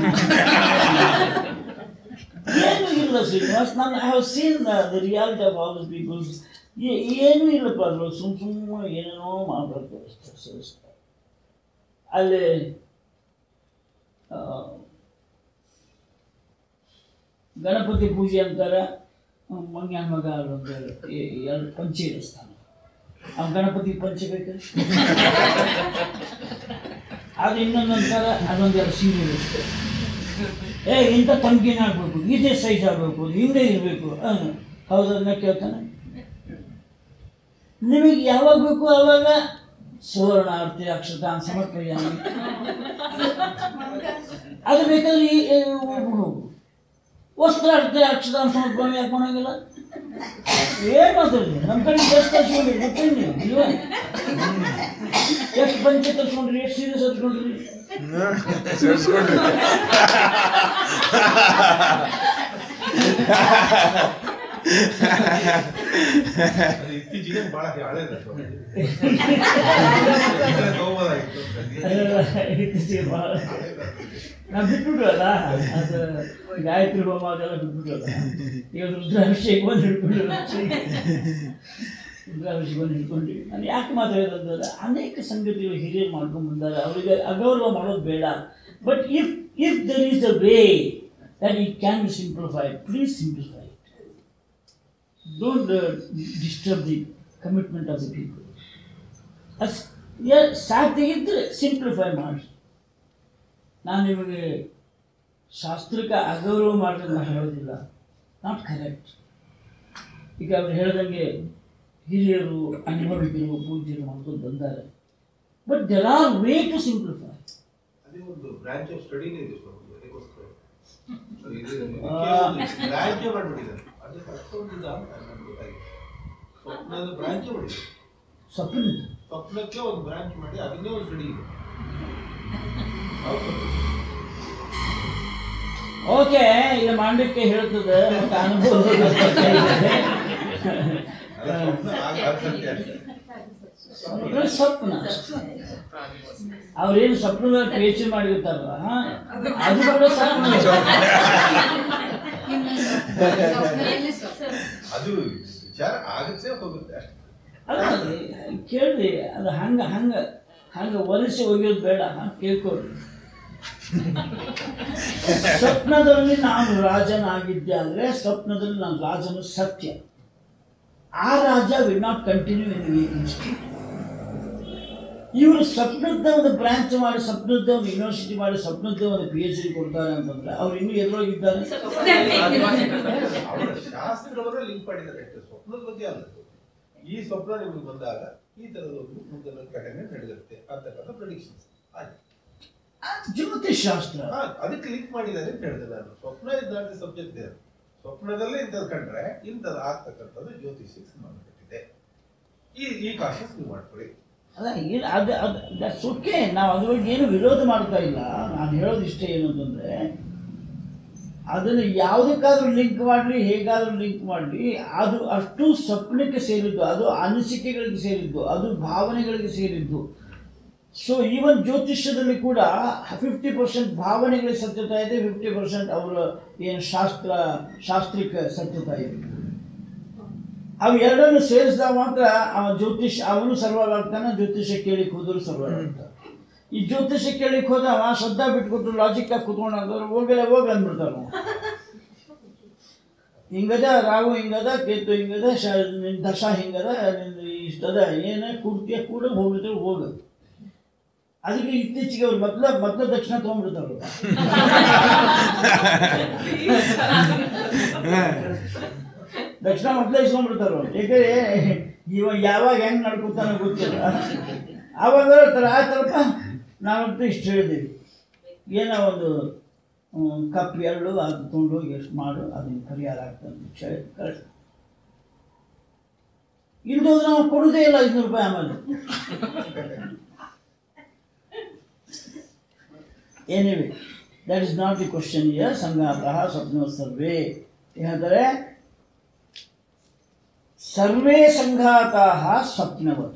ಏನು ಇಲ್ಲ ಶ್ರೀನಿವಾಸ್ ನಾನು I have seen the reality of all this peoples ಏನೂ ಇಲ್ಲಪ್ಪ ಅದ್ರೊಳಗೆ ಸುಮ್ಮ ಸುಮ್ಮನೆ ಏನೇನೋ ಮಾಡ್ಬಾರ್ದು ಅಷ್ಟೇ ಸರಿ ಸರಿ. ಅಲ್ಲಿ ಆ, ಗಣಪತಿ ಪೂಜೆ ಅಂತಾರೆ ಮಂಗ್ಯಾನ ಮಗ ಒಂದು ಎರಡು ಪಂಚೆ ಇರಿಸ್ತಾನೆ ಆ ಗಣಪತಿ ಪಂಚೆ ಬೇಕು ಅದು ಇನ್ನೊಂದು ಅಂತಾರೆ ಅದೊಂದೆರಡು ಸೀರೆ ಇರಿಸ್ತಾರೆ ಏ ಇಂಥ ತಮ್ಗಿನ ಆಗ್ಬೇಕು ಇದೇ ಸೈಜ್ ಆಗಬೇಕು ಹಿಂದೆ ಇರಬೇಕು ಹೌದನ್ನ ಕೇಳ್ತಾನೆ ನಿಮಗೆ ಯಾವಾಗ ಬೇಕು ಅವಾಗ ಸುವರ್ಣ ಆರ್ತಿ ಅಕ್ಷತಾನ್ ಸಮರ್ಪಯಾಮಿ ಅದು ಬೇಕಾದ್ರೆ ಈ ಈ ಹೋಗು ವಸ್ತ್ರ ಅರ್ಥ ಅಕ್ಷತಾನ್ ಸಮರ್ಪಣೆ ಯಾಕೆ ಮಾಡಂಗಿಲ್ಲ ಏನು ಮಾತಾಡಿದ್ರಿ ನಮ್ಮ ಕಡೆ ಎಷ್ಟು ತರ್ಸ್ಕೊಂಡ್ರಿ ಗೊತ್ತೇನು ಇಲ್ವಾ ಎಷ್ಟು ಪಂಚೆ ತರ್ಸ್ಕೊಂಡ್ರಿ ಎಷ್ಟು ಸೀರೆ ತರ್ಸ್ಕೊಂಡ್ರಿ ಅದು ಇತ್ತೀಚೆಗೆ ಬಹಳ ಹಳೇದದು ತಗೋಬೋದಾಗಿತ್ತು ಇತ್ತೀಚೆಗೆ ಭಾಳ ನಾವು ಬಿಟ್ಬಿಟ್ವಲ್ಲ ಅದು ಗಾಯತ್ರಿ ಹೋಮ ಅದೆಲ್ಲ ಬಿಟ್ಬಿಟ್ವಲ್ಲ ಈಗ ರುದ್ರಾಭಿಷೇಕ ಬಂದು ಹಿಡ್ಕೊಂಡು ರುದ್ರಾಭಿಷೇಕ ಬಂದು ಹಿಡ್ಕೊಂಡು ನಾನು ಯಾಕೆ ಮಾತಾಡೋದಂದ್ರೆ ಅನೇಕ ಸಂಗತಿಗಳು ಹಿರಿಯರು ಮಾಡ್ಕೊಂಡು ಬಂದಾರೆ ಅವರಿಗೆ ಅಗೌರವ ಮಾಡೋದು ಬೇಡ but if if there is a way that it can be simplified please simplify don't disturb the commitment of the people as ಯ- ಸಾಧ್ಯ ಇದ್ದರೆ ಸಿಂಪ್ಲಿಫೈ ಮಾಡಿ ನಾನು ನಿಮಗೆ ಶಾಸ್ತ್ರಕ್ಕೆ ಅಗೌರವ ಮಾಡೋದನ್ನ ನಾನು ಹೇಳೋದಿಲ್ಲ ನಾಟ್ ಕರೆಕ್ಟ್ ಈಗ ಅವ್ರು ಹೇಳ್ದಂಗೆ ಹಿರಿಯರು ಅನುಭವಿಕರು ಪೂಜ್ಯರು ಮಾಡ್ಕೊಂಡು ಬಂದ್ದಾರೆ but there are way to simplify ಅದೇ ಒಂದು ಬ್ರಾಂಚ್ ಆಫ್ ಸ್ಟಡಿನೇ ಇದೆ ಸ್ವಾಮಿ ಅದಕ್ಕೋಸ್ಕರ ಆ. ಬ್ರಾಂಚ್ ಮಾಡ್ಬಿಟ್ಟಿದ್ದಾರೆ ಅದಕ್ಕೆ ಅಷ್ಟೊಂದಿದ ಅಂತ ನನ್ಗೆ ಗೊತ್ತಾಗಿದೆ ಸ್ವಪ್ನದ ಬ್ರಾಂಚ್ ಮಾಡಿದೆ ಸ್ವಪ್ನ ಸ್ವಪ್ನಕ್ಕೆ ಒಂದು ಬ್ರಾಂಚ್ ಮಾಡಿ ಅದನ್ನೇ ಒಂದು ಸ್ಟಡಿ ಇದೆ ಹೌದು ಓಕೆ ಇದು ಮಾಡಲಿಕ್ಕೆ ಹೇಳ್ತದೆ ಮತ್ತು ಅನುಭವ ಅಲ್ಲ, ಸ್ವಪ್ನ ಆಗ ಅದು ಸತ್ಯ ಅಷ್ಟೇ. ಸ್ವಪ್ನ ಸ್ವಪ್ನ ಅವ್ರೇನು ಸ್ವಪ್ನದ ಪಿ ಎಚ್ ಡಿ ಮಾಡಿರ್ತಾರಲ್ಲ ಹಾ? ಅದು ಕೂಡ ಸ್ವಪ್ನ ಅದು ವಿಚಾರ ಆಗುತ್ತೆ ಹೋಗುತ್ತೆ ಅಷ್ಟೇ ಅಲ್ಲ ಅದು ಕೇಳ್ರಿ ಅದು ಹಂಗ ಹಂಗ ಹಂಗ ಒಲಿಸಿ ಒಗೆಯೋದು ಬೇಡ ಹಂಗ ಕೇಳ್ಕೊಳ್ರಿ ಸ್ವಪ್ನದಲ್ಲಿ ನಾನು ರಾಜನಾಗಿದ್ದೆ ಅಂದ್ರೆ ಸ್ವಪ್ನದಲ್ಲಿ ನಾನು ರಾಜನು ಸತ್ಯ ಆ ರಾಜ ವಿಲ್ ನಾಟ್ ಕಂಟಿನ್ಯೂ ಇನ್ ಇವರು ಸ್ವಪ್ನದ ಒಂದು ಬ್ರಾಂಚ್ ಮಾಡಿ ಸ್ವಪ್ನದ ಒಂದು ಯೂನಿವರ್ಸಿಟಿ ಮಾಡಿ ಸ್ವಪ್ನದ ಒಂದು ಪಿ ಎಚ್ ಡಿ ಕೊಡ್ತಾರೆ ಅಂತಂದ್ರೆ ಅವ್ರು ಇನ್ನೂ ಎದುರೋಗಿದ್ದಾರೆ ಅವರ ಶಾಸ್ತ್ರವನ್ನ ಲಿಂಕ್ ಮಾಡಿದ್ದಾರೆ ಅಷ್ಟೇ ಸ್ವಪ್ನದ ಬಗ್ಗೆ ಅಲ್ಲ ಈ ಸ್ವಪ್ನ ನಿಮ್ಗೆ ಬಂದಾಗ ಈ ತರದ ಒಂದು ಮುಂದಿನ ಘಟನೆ ನಡೆದಿರುತ್ತೆ ಅಂತಕ್ಕಂಥ ಪ್ರಿಡಿಕ್ಷನ್ಸ್ ಜ್ಯೋತಿಷ್ ಶಾಸ್ತ್ರ ಅದಕ್ಕೆ ಲಿಂಕ್ ಮಾಡಿದ್ದಾರೆ ಅಂತ ಹೇಳಿದೆ ನಾನು ಸ್ವಪ್ನ ಇಸ್ ನಾಟ್ ದಿ ಸಬ್ಜೆಕ್ಟ್ ಇದೆ ಸ್ವಪ್ನದಲ್ಲೇ ಇಂಥದ್ದು ಕಂಡ್ರೆ ಇಂಥದ್ದು ಆಗ್ತಕ್ಕಂಥದ್ದು ಜ್ಯೋತಿಷಕ್ಕೆ ಸಂಬಂಧಪಟ್ಟಿದೆ ಈ ಈ ಕಾಶಸ್ ನೀವು ಮಾಡ್ಕೊಳ್ಳಿ ಅಲ್ಲ ಏನು ಅದು ಅದು ದಟ್ಸ್ ಓಕೆ ನಾವು ಅದ್ರ ಬಗ್ಗೆ ಏನು ವಿರೋಧ ಮಾಡ್ತಾ ಇಲ್ಲ ನಾನು ಹೇಳೋದು ಇಷ್ಟ ಏನು ಅಂತಂದರೆ ಅದನ್ನು ಯಾವುದಕ್ಕಾದ್ರೂ ಲಿಂಕ್ ಮಾಡಲಿ ಹೇಗಾದರೂ ಲಿಂಕ್ ಮಾಡಲಿ ಅದು ಅಷ್ಟು ಸ್ವಪ್ನಕ್ಕೆ ಸೇರಿದ್ದು ಅದು ಅನಿಸಿಕೆಗಳಿಗೆ ಸೇರಿದ್ದು ಅದು ಭಾವನೆಗಳಿಗೆ ಸೇರಿದ್ದು ಸೊ ಈವನ್ ಜ್ಯೋತಿಷ್ಯದಲ್ಲಿ ಕೂಡ ಫಿಫ್ಟಿ ಪರ್ಸೆಂಟ್ ಭಾವನೆಗಳಿಗೆ ಸತ್ಯತಾ ಇದೆ ಫಿಫ್ಟಿ ಪರ್ಸೆಂಟ್ ಅವರ ಏನು ಶಾಸ್ತ್ರ ಶಾಸ್ತ್ರಿಕ ಸತ್ಯತಾ ಇದೆ ಅವು ಎರಡನ್ನು ಸೇರಿಸಿದಾಗ ಮಾತ್ರ ಅವ ಜ್ಯೋತಿಷ್ ಅವನು ಸರ್ವೈವ್ ಆಗ್ತಾನೆ ಜ್ಯೋತಿಷ್ಯ ಕೇಳಿಕ್ ಹೋದ್ರು ಸರ್ವೈವ್ ಆಗ್ತಾನೆ ಈ ಜ್ಯೋತಿಷ್ಯ ಕೇಳಿಕ್ ಹೋದ ಅವ ಶ್ರದ್ಧಾ ಬಿಟ್ಕೊಟ್ಟು ಲಾಜಿಕ್ ಆಗಿ ಕುತ್ಕೊಂಡು ಅಂದ್ರೆ ಹೋಗಲೇ ಹೋಗ ಅಂದ್ಬಿಡ್ತಾನ ಅವ. ಹಿಂಗದ ರಾಹು ಹಿಂಗದ ಕೇತು ಹಿಂಗದ ಶ ನಿನ್ ದಶ ಹಿಂಗದ ನಿಂದು ಇಷ್ಟದ ಏನೇ ಕೂಡ್ತಿಯ ಕೂಡ ಹೋಗಿದ್ರೆ ಹೋಗ ಅದಕ್ಕೆ ಇತ್ತೀಚೆಗೆ ಅವ್ರು ಮೊದ್ಲ ಮೊದ್ಲ ದಕ್ಷಿಣ ತೊಗೊಂಡ್ಬಿಡ್ತಾರ ದಕ್ಷಿಣ ಮೊದಲೇ ಇಸ್ಕೊಂಡ್ಬಿಡ್ತಾರ ಅವ್ರು ಯಾಕಂದ್ರೆ ಇವ ಯಾವಾಗ ಹೆಂಗ್ ನಡ್ಕೊತಾನೋ ಗೊತ್ತಿಲ್ಲ ಆವಾಗ ಹೇಳ್ತಾರೆ ಆಯ್ತಲ್ಲಪ್ಪ ನಾವಂತೂ ಇಷ್ಟು ಹೇಳಿದ್ದೀವಿ ಏನೋ ಒಂದು ಹ್ಮ್, ಕಪ್ ಎರಡು ಅದು ತೊಗೊಂಡು ಹೋಗಿ ಎಷ್ಟು ಮಾಡು ಅದನ್ನು ಪರಿಹಾರ ಆಗ್ತದೆ ಅಂತ ಹೇಳಿ ಕಳಿಸ್ ಇಲ್ದೋದ್ರೆ ನಾವು ಕೊಡೋದೇ ಇಲ್ಲ ಐದುನೂರು ರೂಪಾಯಿ ಆಮೇಲೆ anyway that is not the question here ಸಂಘಾತಃ ಸ್ವಪ್ನ ಸರ್ವೇ ಹೇಳ್ತಾರೆ ಸರ್ವೇ ಸಂಘಾತಾಃ ಸ್ವಪ್ನವತ್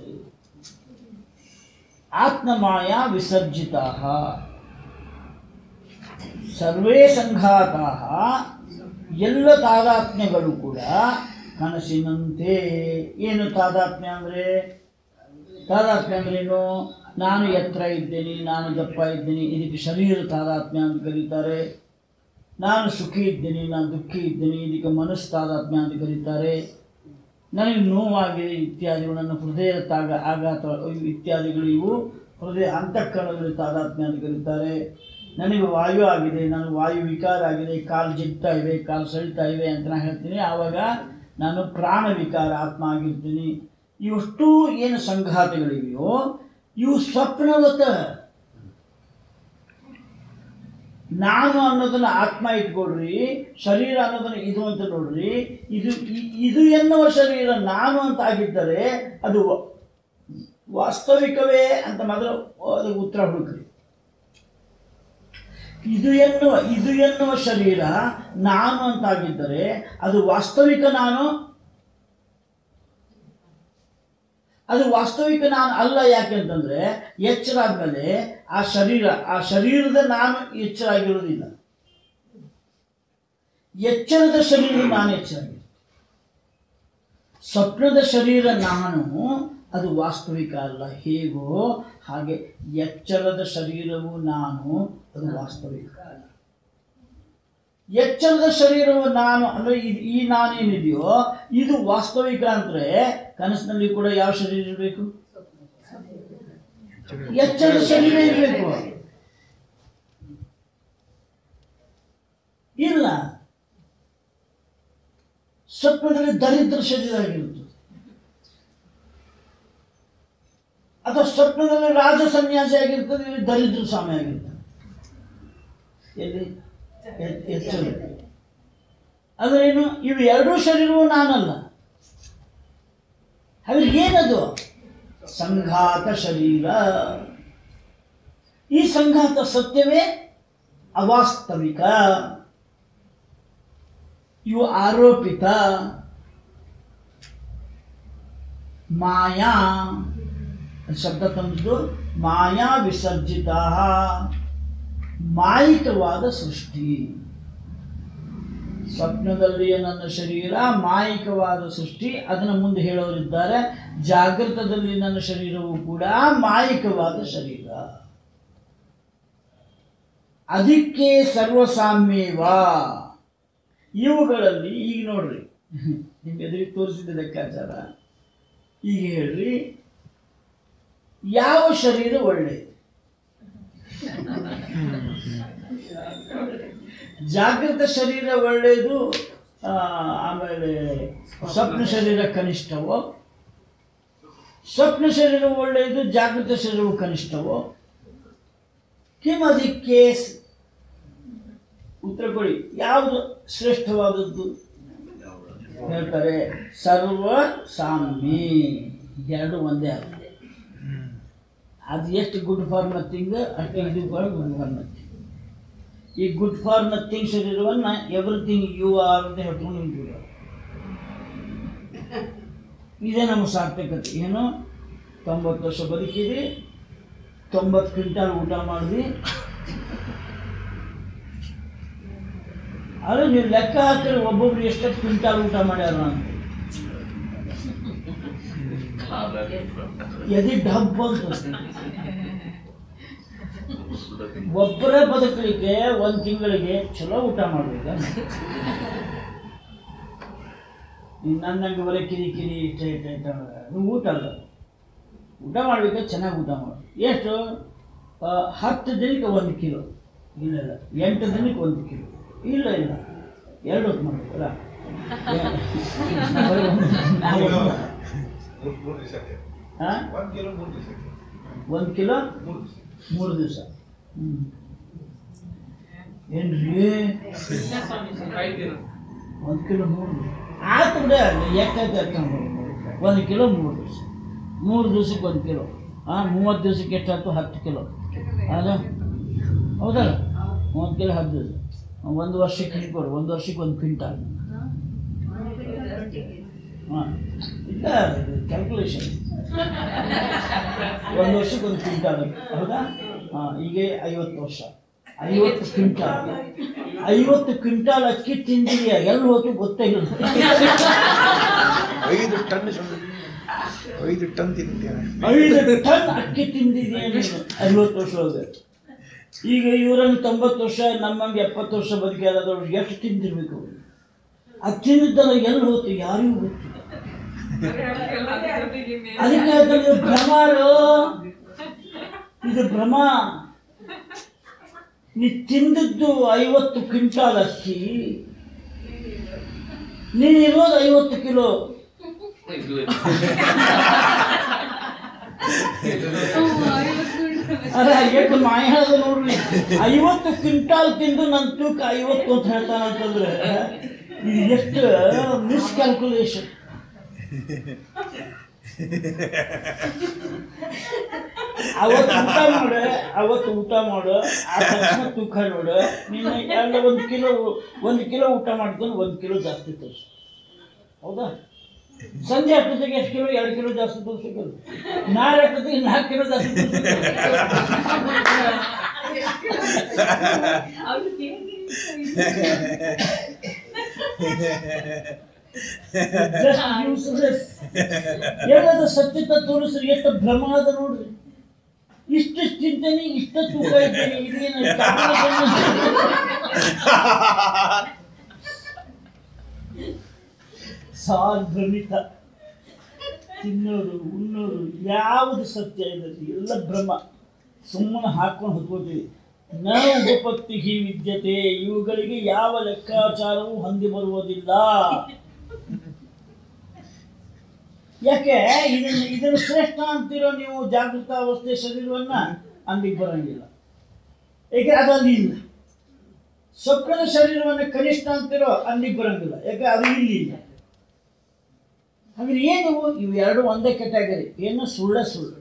ಆತ್ಮಮಾಯಾ ವಿಸರ್ಜಿತಾಃ ಸರ್ವೇ ಸಂಘಾತಾಃ ಎಲ್ಲ ತಾದಾತ್ಮ್ಯಗಳು ಕೂಡ ಕನಸಿನಂತೆ ಏನು ತಾದಾತ್ಮ್ಯ ಅಂದರೆ ತಾದಾತ್ಮ್ಯ ಅಂದ್ರೇನು ನಾನು ಎತ್ತರ ಇದ್ದೇನೆ ನಾನು ದಪ್ಪ ಇದ್ದೇನೆ ಇದಕ್ಕೆ ಶರೀರ ತಾದಾತ್ಮ್ಯ ಅಂತ ಕರೀತಾರೆ ನಾನು ಸುಖಿ ಇದ್ದೇನೆ ನಾನು ದುಃಖಿ ಇದ್ದೇನೆ ಇದಕ್ಕೆ ಮನಸ್ಸು ತಾದಾತ್ಮ್ಯ ಅಂತ ಕರೀತಾರೆ ನನಗೆ ನೋವಾಗಿದೆ ಇತ್ಯಾದಿಗಳು ನನ್ನ ಹೃದಯದ ತಾಗ ಆಘಾತ ಇವು ಇತ್ಯಾದಿಗಳು ಇವು ಹೃದಯ ಅಂತಃಕರಣದಲ್ಲಿ ತಾದಾತ್ಮ್ಯ ಅಂತ ಕರೀತಾರೆ ನನಗೆ ವಾಯು ಆಗಿದೆ ನಾನು ವಾಯು ವಿಕಾರ ಆಗಿದೆ ಕಾಲು ಜಿಗ್ತಾ ಇವೆ ಕಾಲು ಸೆಳಿತಾ ಇವೆ ಅಂತ ನಾನು ಹೇಳ್ತೀನಿ ಆವಾಗ ನಾನು ಪ್ರಾಣ ವಿಕಾರ ಆತ್ಮ ಆಗಿರ್ತೀನಿ ಇವಷ್ಟು ಏನು ಸಂಘಾತಗಳಿವೆಯೋ ಇವು ಸ್ವಪ್ನವತ ನಾನು ಅನ್ನೋದನ್ನ ಆತ್ಮ ಇಟ್ಕೊಳ್ರಿ ಶರೀರ ಅನ್ನೋದನ್ನ ಇದು ಅಂತ ನೋಡ್ರಿ ಇದು ಇ- ಇದು ಎನ್ನುವ ಶರೀರ ನಾನು ಅಂತ ಆಗಿದ್ದರೆ ಅದು ವ- ವಾಸ್ತವಿಕವೇ ಅಂತ ಮೊದಲು ಅದಕ್ಕೆ ಉತ್ತರ ಹುಡುಕ್ರಿ ಇದು ಎನ್ನುವ ಇದು ಎನ್ನುವ ಶರೀರ ನಾನು ಅಂತ ಆಗಿದ್ದರೆ ಅದು ವಾಸ್ತವಿಕ ನಾನು ಅದು ವಾಸ್ತವಿಕ ನಾನು ಅಲ್ಲ ಯಾಕೆ ಅಂತಂದ್ರೆ ಎಚ್ಚರ ಆದ್ಮೇಲೆ ಆ ಶರೀರ ಆ ಶರೀರದ ನಾನು ಎಚ್ಚರ ಆಗಿರೋದಿಲ್ಲ ಎಚ್ಚರದ ಶರೀರ ನಾನು ಎಚ್ಚರ ಸ್ವಪ್ನದ ಶರೀರ ನಾನು ಅದು ವಾಸ್ತವಿಕ ಅಲ್ಲ ಹೇಗೋ ಹಾಗೆ ಎಚ್ಚರದ ಶರೀರವು ನಾನು ಅದು ವಾಸ್ತವಿಕ ಅಲ್ಲ ಎಚ್ಚರದ ಶರೀರವು ನಾನು ಅಂದ್ರೆ ಇದು- ಈ ನಾನೇನಿದೆಯೋ ಇದು ವಾಸ್ತವಿಕ ಅಂದ್ರೆ ಕನಸಿನಲ್ಲಿ ಕೂಡ ಯಾವ ಶರೀರ ಇರಬೇಕು ಎಚ್ಚರದ ಶರೀರ ಇರಬೇಕು ಇಲ್ಲ ಸ್ವಪ್ನದಲ್ಲಿ ದರಿದ್ರ ಶರೀರ ಆಗಿರುತ್ತದೆ ಅಥವಾ ಸ್ವಪ್ನದಲ್ಲಿ ರಾಜ ಸನ್ಯಾಸಿ ಆಗಿರ್ತದೆ ಇಲ್ಲಿ ದರಿದ್ರ ಸ್ವಾಮಿ ಆಗಿರ್ತಾನೆ ಎಲ್ಲಿ ಎ- ಎಚ್ಚರ ಅಂದ್ರೇನು ಇವು ಎರಡೂ ಶರೀರವು ನಾನಲ್ಲ ಹಾಗೆ ಏನದು ಸಂಘಾತ ಶರೀರ ಈ ಸಂಘಾತ ಸತ್ಯವೇ ಅವಾಸ್ತವಿಕ ಇವು ಆರೋಪಿತ ಮಾಯಾ ಶಬ್ದ ತಂದಿದ್ದು ಮಾಯಾ ವಿಸರ್ಜಿತ ಮಾಯಿಕವಾದ ಸೃಷ್ಟಿ ಸ್ವಪ್ನದಲ್ಲಿಯ ನನ್ನ ಶರೀರ ಮಾಯಿಕವಾದ ಸೃಷ್ಟಿ ಅದನ್ನು ಮುಂದೆ ಹೇಳೋರಿದ್ದಾರೆ ಜಾಗೃತದಲ್ಲಿ ನನ್ನ ಶರೀರವು ಕೂಡ ಮಾಯಿಕವಾದ ಶರೀರ ಅದಕ್ಕೆ ಸರ್ವಸಾಮ್ಯವ ಇವುಗಳಲ್ಲಿ ಈಗ ನೋಡ್ರಿ ನಿಮ್ಮ ಎದುರಿಗೆ ತೋರಿಸಿದ ಲೆಕ್ಕಾಚಾರ ಈಗ ಹೇಳ್ರಿ ಯಾವ ಶರೀರ ಒಳ್ಳೆಯದು ಜಾಗೃತ ಶರೀರ ಒಳ್ಳೆಯದು ಆ, ಆಮೇಲೆ ಸ್ವಪ್ನ ಶರೀರ ಕನಿಷ್ಠವೋ ಸ್ವಪ್ನ ಶರೀರ ಒಳ್ಳೆಯದು ಜಾಗೃತ ಶರೀರವು ಕನಿಷ್ಠವೋ ಕಿಮದಿಕ್ಕೆ ಸ್- ಉತ್ತರ ಕೊಡಿ ಯಾವುದು ಶ್ರೇಷ್ಠವಾದದ್ದು ಹೇಳ್ತಾರೆ ಸರ್ವ ಸಾಮ್ಯ ಎರಡು ಒಂದೇ ಆಗುತ್ತೆ ಅದು ಎಷ್ಟು ಗುಡ್ ಫಾರ್ ನಥಿಂಗ್ ಅಷ್ಟು ಇದು ಫಾರ್ ಗುಡ್ ಫಾರ್ ನಥಿಂಗ್ ಈ ಗುಡ್ ಫಾರ್ ನಥಿಂಗ್ ಶರೀರವನ್ನು ಎವ್ರಿಥಿಂಗ್ ಯು ಆರ್ ಅಂತ ಹೇಳ್ಕೊಂಡು ನಿಂತಿದ್ದಾರೆ ಇದೇ ನಮ್ಮ ಸಾರ್ಥಕತೆ ಏನು ತೊಂಬತ್ತು ವರ್ಷ ಬದುಕಿದ್ವಿ ತೊಂಬತ್ತು ಕ್ವಿಂಟಾಲ್ ಊಟ ಮಾಡಿದ್ವಿ ಆದರೆ ನೀವು ಲೆಕ್ಕ ಹಾಕಿದ್ರೆ ಒಬ್ಬೊಬ್ರು ಎಷ್ಟೊತ್ತು ಕ್ವಿಂಟಾಲ್ ಊಟ ಮಾಡ್ಯಾರ ಅಂತ ಎದಿ ಡಬ್ ಅಂತ ಒಬ್ಬರೇ ಬದುಕಲಿಕ್ಕೆ ಒಂದು ತಿಂಗಳಿಗೆ ಚಲೋ ಊಟ ಮಾಡ್ಬೇಕ ನನ್ನಂಗೆ ಬರೀ ಕಿರಿ ಕಿರಿ ಇಷ್ಟ ಇಷ್ಟ ಇಷ್ಟ ನೀವು ಊಟ ಅಲ್ಲ ಊಟ ಮಾಡ್ಬೇಕು ಚೆನ್ನಾಗಿ ಊಟ ಮಾಡಿ ಎಷ್ಟು ಆ, ಹತ್ತು ದಿನಕ್ಕೆ ಒಂದು ಕಿಲೋ ಇಲ್ಲ ಇಲ್ಲ ಎಂಟು ದಿನಕ್ಕೆ ಒಂದು ಕಿಲೋ ಇಲ್ಲ ಇಲ್ಲ ಎರಡು ಹೊತ್ತು ಮಾಡ್ಬೇಕಲ್ಲ ಬರೀ ಒಂದು ದಿನ ನಾವು ಮೂರ್ ಮೂರ್ ದಿವಸಕ್ಕೆ ಹಾಂ ಒಂದ್ ಕಿಲೋ ಮೂರ್ ದಿವಸಕ್ಕೆ ಒಂದು ಕಿಲೋ ಮೂರ್ ದಿವಸ ಮೂರು ದಿವಸ ಏನ್ರಿ ಒಂದು ಕಿಲೋ ಮೂರು ಆಯ್ತು ಬಿಡ ಎಷ್ಟಾಯ್ತು ಎತ್ಕೊಂಡು ಒಂದು ಕಿಲೋ ಮೂರು ದಿವಸ ಮೂರು ದಿವಸಕ್ಕೆ ಒಂದು ಕಿಲೋ ಹಾಂ ಮೂವತ್ತು ದಿವಸಕ್ಕೆ ಎಷ್ಟಾಯ್ತು ಹತ್ತು ಕಿಲೋ ಅದ ಹೌದಲ್ಲ ಮೂವತ್ತು ಕಿಲೋ ಹತ್ತು ದಿವಸ ಒಂದು ವರ್ಷಕ್ಕೆ ಹಿಡ್ಕೊಡು ಒಂದು ವರ್ಷಕ್ಕೆ ಒಂದು ಕ್ವಿಂಟಾಲ್ ಹಾಂ ಇಲ್ಲ ಕ್ಯಾಲ್ಕುಲೇಷನ್ ಒಂದು ವರ್ಷಕ್ಕೆ ಒಂದು ಕ್ವಿಂಟಾಲ್ ಹೌದಾ ಹಾಂ ಈಗ ಐವತ್ತು ವರ್ಷ ಐವತ್ತು ಕ್ವಿಂಟಾಲ್ ಐವತ್ತು ಕ್ವಿಂಟಾಲ್ ಅಕ್ಕಿ ತಿಂದಿದೆಯಾ ಎಲ್ಲಿ ಹೋತು ಗೊತ್ತೇ ಇಲ್ಲ ಐದು ಟನ್ ಶುಂಠಿ. ಐದು ಟನ್ ತಿಂತೇನೆ ಐದು ಟನ್ ಅಕ್ಕಿ ತಿಂದಿದೆಯಾ ನೀನು ಐವತ್ತು ವರ್ಷ ಒಳಗೆ ಈಗ ಇವರನ್ನು ತೊಂಬತ್ತು ವರ್ಷ ನಮ್ಮಂಗೆ ಎಪ್ಪತ್ತು ವರ್ಷ ಬದುಕಿಯಾದವ್ರು ಎಷ್ಟು ತಿಂದಿರ್ಬೇಕು ಅವ್ರು? ಅದು ತಿಂದಿದ್ದಲ್ಲ ಎಲ್ಲಿ ಹೋತು ಯಾರಿಗೂ ಗೊತ್ತಿಲ್ಲ ಅದಕ್ಕೆ ಹೇಳ್ತಾರೆ, ಇದು ಭ್ರಮಾರು ಇದು ಭ್ರಮ ನೀ ತಿಂದದ್ದು ಐವತ್ತು ಕ್ವಿಂಟಾಲ್ ಅಕ್ಕಿ ನೀನು ಇರೋದು ಐವತ್ತು ಕಿಲೋ ಅರೆ ಎಷ್ಟು ಮಾಯ ಹೇಳ್ದ ನೋಡ್ರಿ ಐವತ್ತು ಕ್ವಿಂಟಾಲ್ ತಿಂದು ನನ್ನ ತೂಕ ಐವತ್ತು ಅಂತ ಹೇಳ್ತಾನಂತಂದ್ರೆ ಇದು ಎಷ್ಟು ಮಿಸ್ಕ್ಯಾಲ್ಕುಲೇಷನ್ ಅವತ್ತು ಊಟ ಮಾಡು ಅವತ್ತು ಊಟ ಮಾಡು ಆ ತಕ್ಷಣ ತೂಕ ನೋಡು ನೀನು ಎಲ್ಲ ಒಂದು ಕಿಲೋ ಒಂದು ಕಿಲೋ ಊಟ ಮಾಡ್ಕೊಂಡು ಒಂದು ಕಿಲೋ ಜಾಸ್ತಿ ತೋರಿಸು ಹೌದಾ ಸಂಜೆ ಅಷ್ಟೊತ್ತಿಗೆ ಎಷ್ಟು ಕಿಲೋ ಎರಡು ಕಿಲೋ ಜಾಸ್ತಿ ತೋರಿಸ್ಬೇಕಲ್ಲ ನಾಳೆ ಅಷ್ಟೊತ್ತಿಗೆ ನಾಲ್ಕು ಕಿಲೋ ಜಾಸ್ತಿ ಯೂಸ್ಲೆಸ್ ಹೇಳೋದು ಸತ್ಯತ ತೋರಿಸ್ರಿ ಎಷ್ಟು ಭ್ರಮ ಅದ ನೋಡ್ರಿ ಇಷ್ಟು ತಿಂತೇನೆ ಇಷ್ಟ ತೂಕ ಇದ್ದೇನೆ ಇದೇನು ಸಾರ್ಭ್ರಮಿತ ತಿನ್ನೋದು ಉಣ್ಣೋದು ಯಾವುದು ಸತ್ಯ ಇಲ್ಲದೆ ಎಲ್ಲ ಭ್ರಮ ಸುಮ್ಮನೆ ಹಾಕೊಂಡು ಹೊತ್ಕೋತೀವಿ ನ ಉಪಪತ್ತಿ ವಿದ್ಯತೆ ಇವುಗಳಿಗೆ ಯಾವ ಲೆಕ್ಕಾಚಾರವೂ ಹೊಂದಿ ಬರುವುದಿಲ್ಲ ಯಾಕೆ ಇದನ್ನ ಇದನ್ನು ಶ್ರೇಷ್ಠ ಅಂತಿರೋ ನೀವು ಜಾಗೃತ ಅವಸ್ಥೆ ಶರೀರವನ್ನ ಅಲ್ಲಿಗೆ ಬರಂಗಿಲ್ಲ ಏಕೆ ಅದಲ್ಲಿ ಇಲ್ಲ ಸ್ವಪ್ನದ ಶರೀರವನ್ನು ಕನಿಷ್ಠ ಅಂತಿರೋ ಅಲ್ಲಿಗೆ ಬರಂಗಿಲ್ಲ ಯಾಕೆ ಅದು ಇಲ್ಲಿ ಇಲ್ಲ ಹಾಗಾದ್ರೆ ಏನು ಇವು ಎರಡು ಒಂದೇ ಕೆಟಗರಿ ಏನು ಸುಳ್ಳ ಸುಳ್ಳು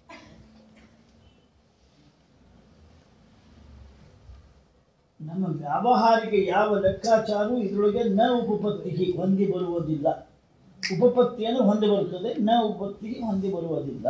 ನಮ್ಮ ವ್ಯಾವಹಾರಿಕ ಯಾವ ಲೆಕ್ಕಾಚಾರವೂ ಇದರೊಳಗೆ ನ ಉಪಪತ್ತಿಗೆ ಹೊಂದಿ ಬರುವುದಿಲ್ಲ ಉಪಪತ್ತಿಯನ್ನು ಹೊಂದಿ ಬರುತ್ತದೆ ನ ಉಪಪತ್ತಿಗೆ ಹೊಂದಿ ಬರುವುದಿಲ್ಲ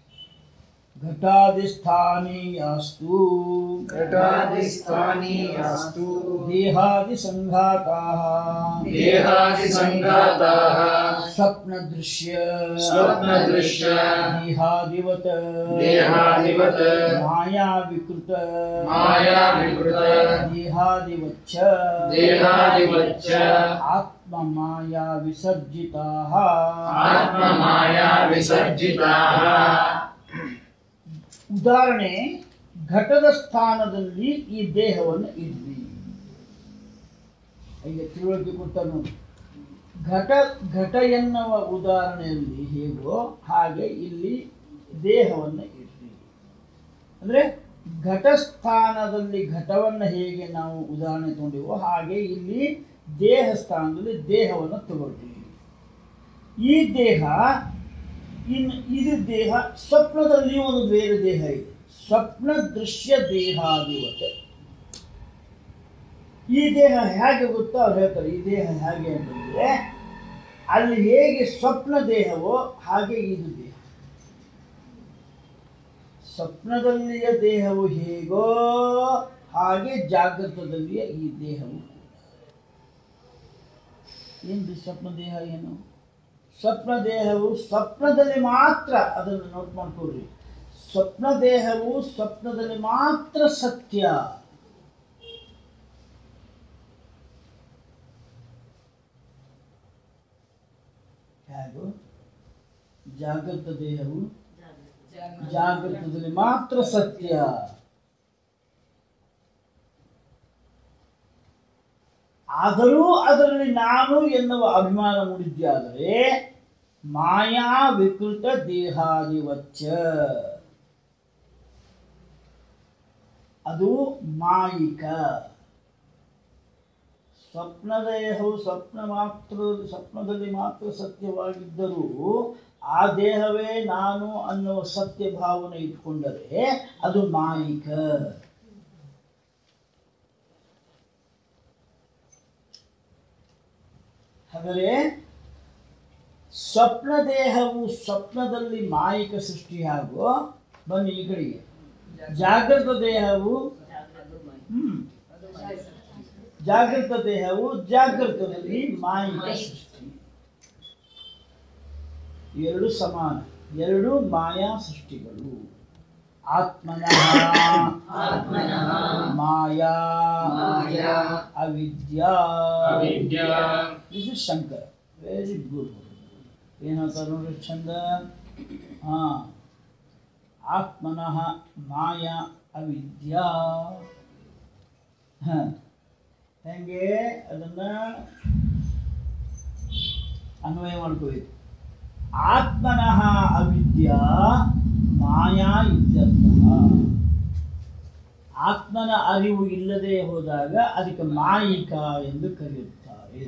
ಘಟಾದಿಸ್ಥಾನೀಯಾಸ್ತು घटादिस्थानीयास्तु ದೇಹಾದಿ ಸಂಘಾತಾ देहादिसङ्घाताः ಸ್ವಪ್ನದೃಶ್ಯ स्वप्नदृश्य ದೇಹಾದಿವತ್ देहादिवत् ಮಾಯಾ ವಿಕೃತ मायाविकृत ದೇಹಾದಿವಚ್ಚ देहादिवच्च ಆತ್ಮ ಮಾಯಾ ವಿಸರ್ಜಿತಾ आत्ममाया विसर्जिताः ಉದಾಹರಣೆ ಘಟದ ಸ್ಥಾನದಲ್ಲಿ ಈ ದೇಹವನ್ನು ಇದ್ವಿ ಈಗ ತಿಳುವಳಿಕೆ ಕೊಡ್ತಾರೆ ನೋಡಿ ಘಟ ಘಟ ಎನ್ನುವ ಉದಾಹರಣೆಯಲ್ಲಿ ಹೇಗೋ ಹಾಗೆ ಇಲ್ಲಿ ದೇಹವನ್ನು ಇದ್ವಿ ಅಂದರೆ ಘಟ ಸ್ಥಾನದಲ್ಲಿ ಘಟವನ್ನು ಹೇಗೆ ನಾವು ಉದಾಹರಣೆ ತಗೊಂಡಿವೋ ಹಾಗೆ ಇಲ್ಲಿ ದೇಹ ಸ್ಥಾನದಲ್ಲಿ ದೇಹವನ್ನು ತಗೊಳ್ತೀವಿ ಈ ದೇಹ ಇನ್ನು ಇದು ದೇಹ ಸ್ವಪ್ನದಲ್ಲಿ ಒಂದು ಬೇರೆ ದೇಹ ಇದೆ ಸ್ವಪ್ನ ದೃಶ್ಯ ದೇಹಾದಿವತೆ ಈ ದೇಹ ಹೇಗೆ ಗೊತ್ತೋ ಅವ್ರು ಹೇಳ್ತಾರೆ ಈ ದೇಹ ಹೇಗೆ ಅಂತಂದ್ರೆ ಅಲ್ಲಿ ಹೇಗೆ ಸ್ವಪ್ನ ದೇಹವೋ ಹಾಗೆ ಇದು ದೇಹ ಸ್ವಪ್ನದಲ್ಲಿಯ ದೇಹವು ಹೇಗೋ ಹಾಗೆ ಜಾಗೃತದಲ್ಲಿಯ ಈ ದೇಹವು ಏನು ಸ್ವಪ್ನ ದೇಹ ಏನು ಸ್ವಪ್ನ ದೇಹವು ಸ್ವಪ್ನದಲ್ಲಿ ಮಾತ್ರ ಅದನ್ನು ನೋಟ್ ಮಾಡ್ಕೊಳ್ರಿ ಸ್ವಪ್ನ ದೇಹವು ಸ್ವಪ್ನದಲ್ಲಿ ಮಾತ್ರ ಸತ್ಯ ಹೇಗೂ ಜಾಗೃತ ದೇಹವು ಜಾಗೃತದಲ್ಲಿ ಮಾತ್ರ ಸತ್ಯ ಆದರೂ ಅದರಲ್ಲಿ ನಾನು ಎನ್ನುವ ಅಭಿಮಾನ ಮೂಡಿದ್ಯಾದರೆ ಮಾಯಾ ವಿಕೃತ ದೇಹಾದಿವಚ್ಚ ಅದು ಮಾಯಿಕ ಸ್ವಪ್ನ ದೇಹವು ಸ್ವಪ್ನ ಮಾತ್ರ ಸ್ವಪ್ನದಲ್ಲಿ ಮಾತ್ರ ಸತ್ಯವಾಗಿದ್ದರೂ ಆ ದೇಹವೇ ನಾನು ಅನ್ನುವ ಸತ್ಯ ಭಾವನೆ ಇಟ್ಕೊಂಡರೆ ಅದು ಮಾಯಿಕ ಹಾಗಾದರೆ ಸ್ವಪ್ನ ದೇಹವು ಸ್ವಪ್ನದಲ್ಲಿ ಮಾಯಿಕ ಸೃಷ್ಟಿ ಹಾಗೂ ಬನ್ನಿ ಈ ಕಡೆಗೆ ಜಾಗೃತ ದೇಹವು ಹ್ಮ್ ಜಾಗೃತ ದೇಹವು ಜಾಗೃತದಲ್ಲಿ ಮಾಯಿಕ ಸೃಷ್ಟಿ ಎರಡು ಸಮಾನ ಎರಡು ಮಾಯಾ ಸೃಷ್ಟಿಗಳು ಆತ್ಮನಃ ಮಾಯಾ माया ಅವಿದ್ಯಾ अविद्या this is Shankar very good ಏನು ಹೇಳ್ತಾರೆ ನೋಡ್ರಿ ಚಂದ ಹಾ ಆತ್ಮನಃ ಮಾಯಾ ಅವಿದ್ಯಾ ಹ ಹೆಂಗೆ ಅದನ್ನ ಅನ್ವಯ ಮಾಡ್ಕೋಬೇಕು ಆತ್ಮನಃ ಅವಿದ್ಯಾ ಮಾಯಾ ಇತ್ಯರ್ಥಃ ಆತ್ಮನ ಅರಿವು ಇಲ್ಲದೆ ಹೋದಾಗ ಅದಕ್ಕೆ ಮಾಯಿಕ ಎಂದು ಕರೆಯುತ್ತಾರೆ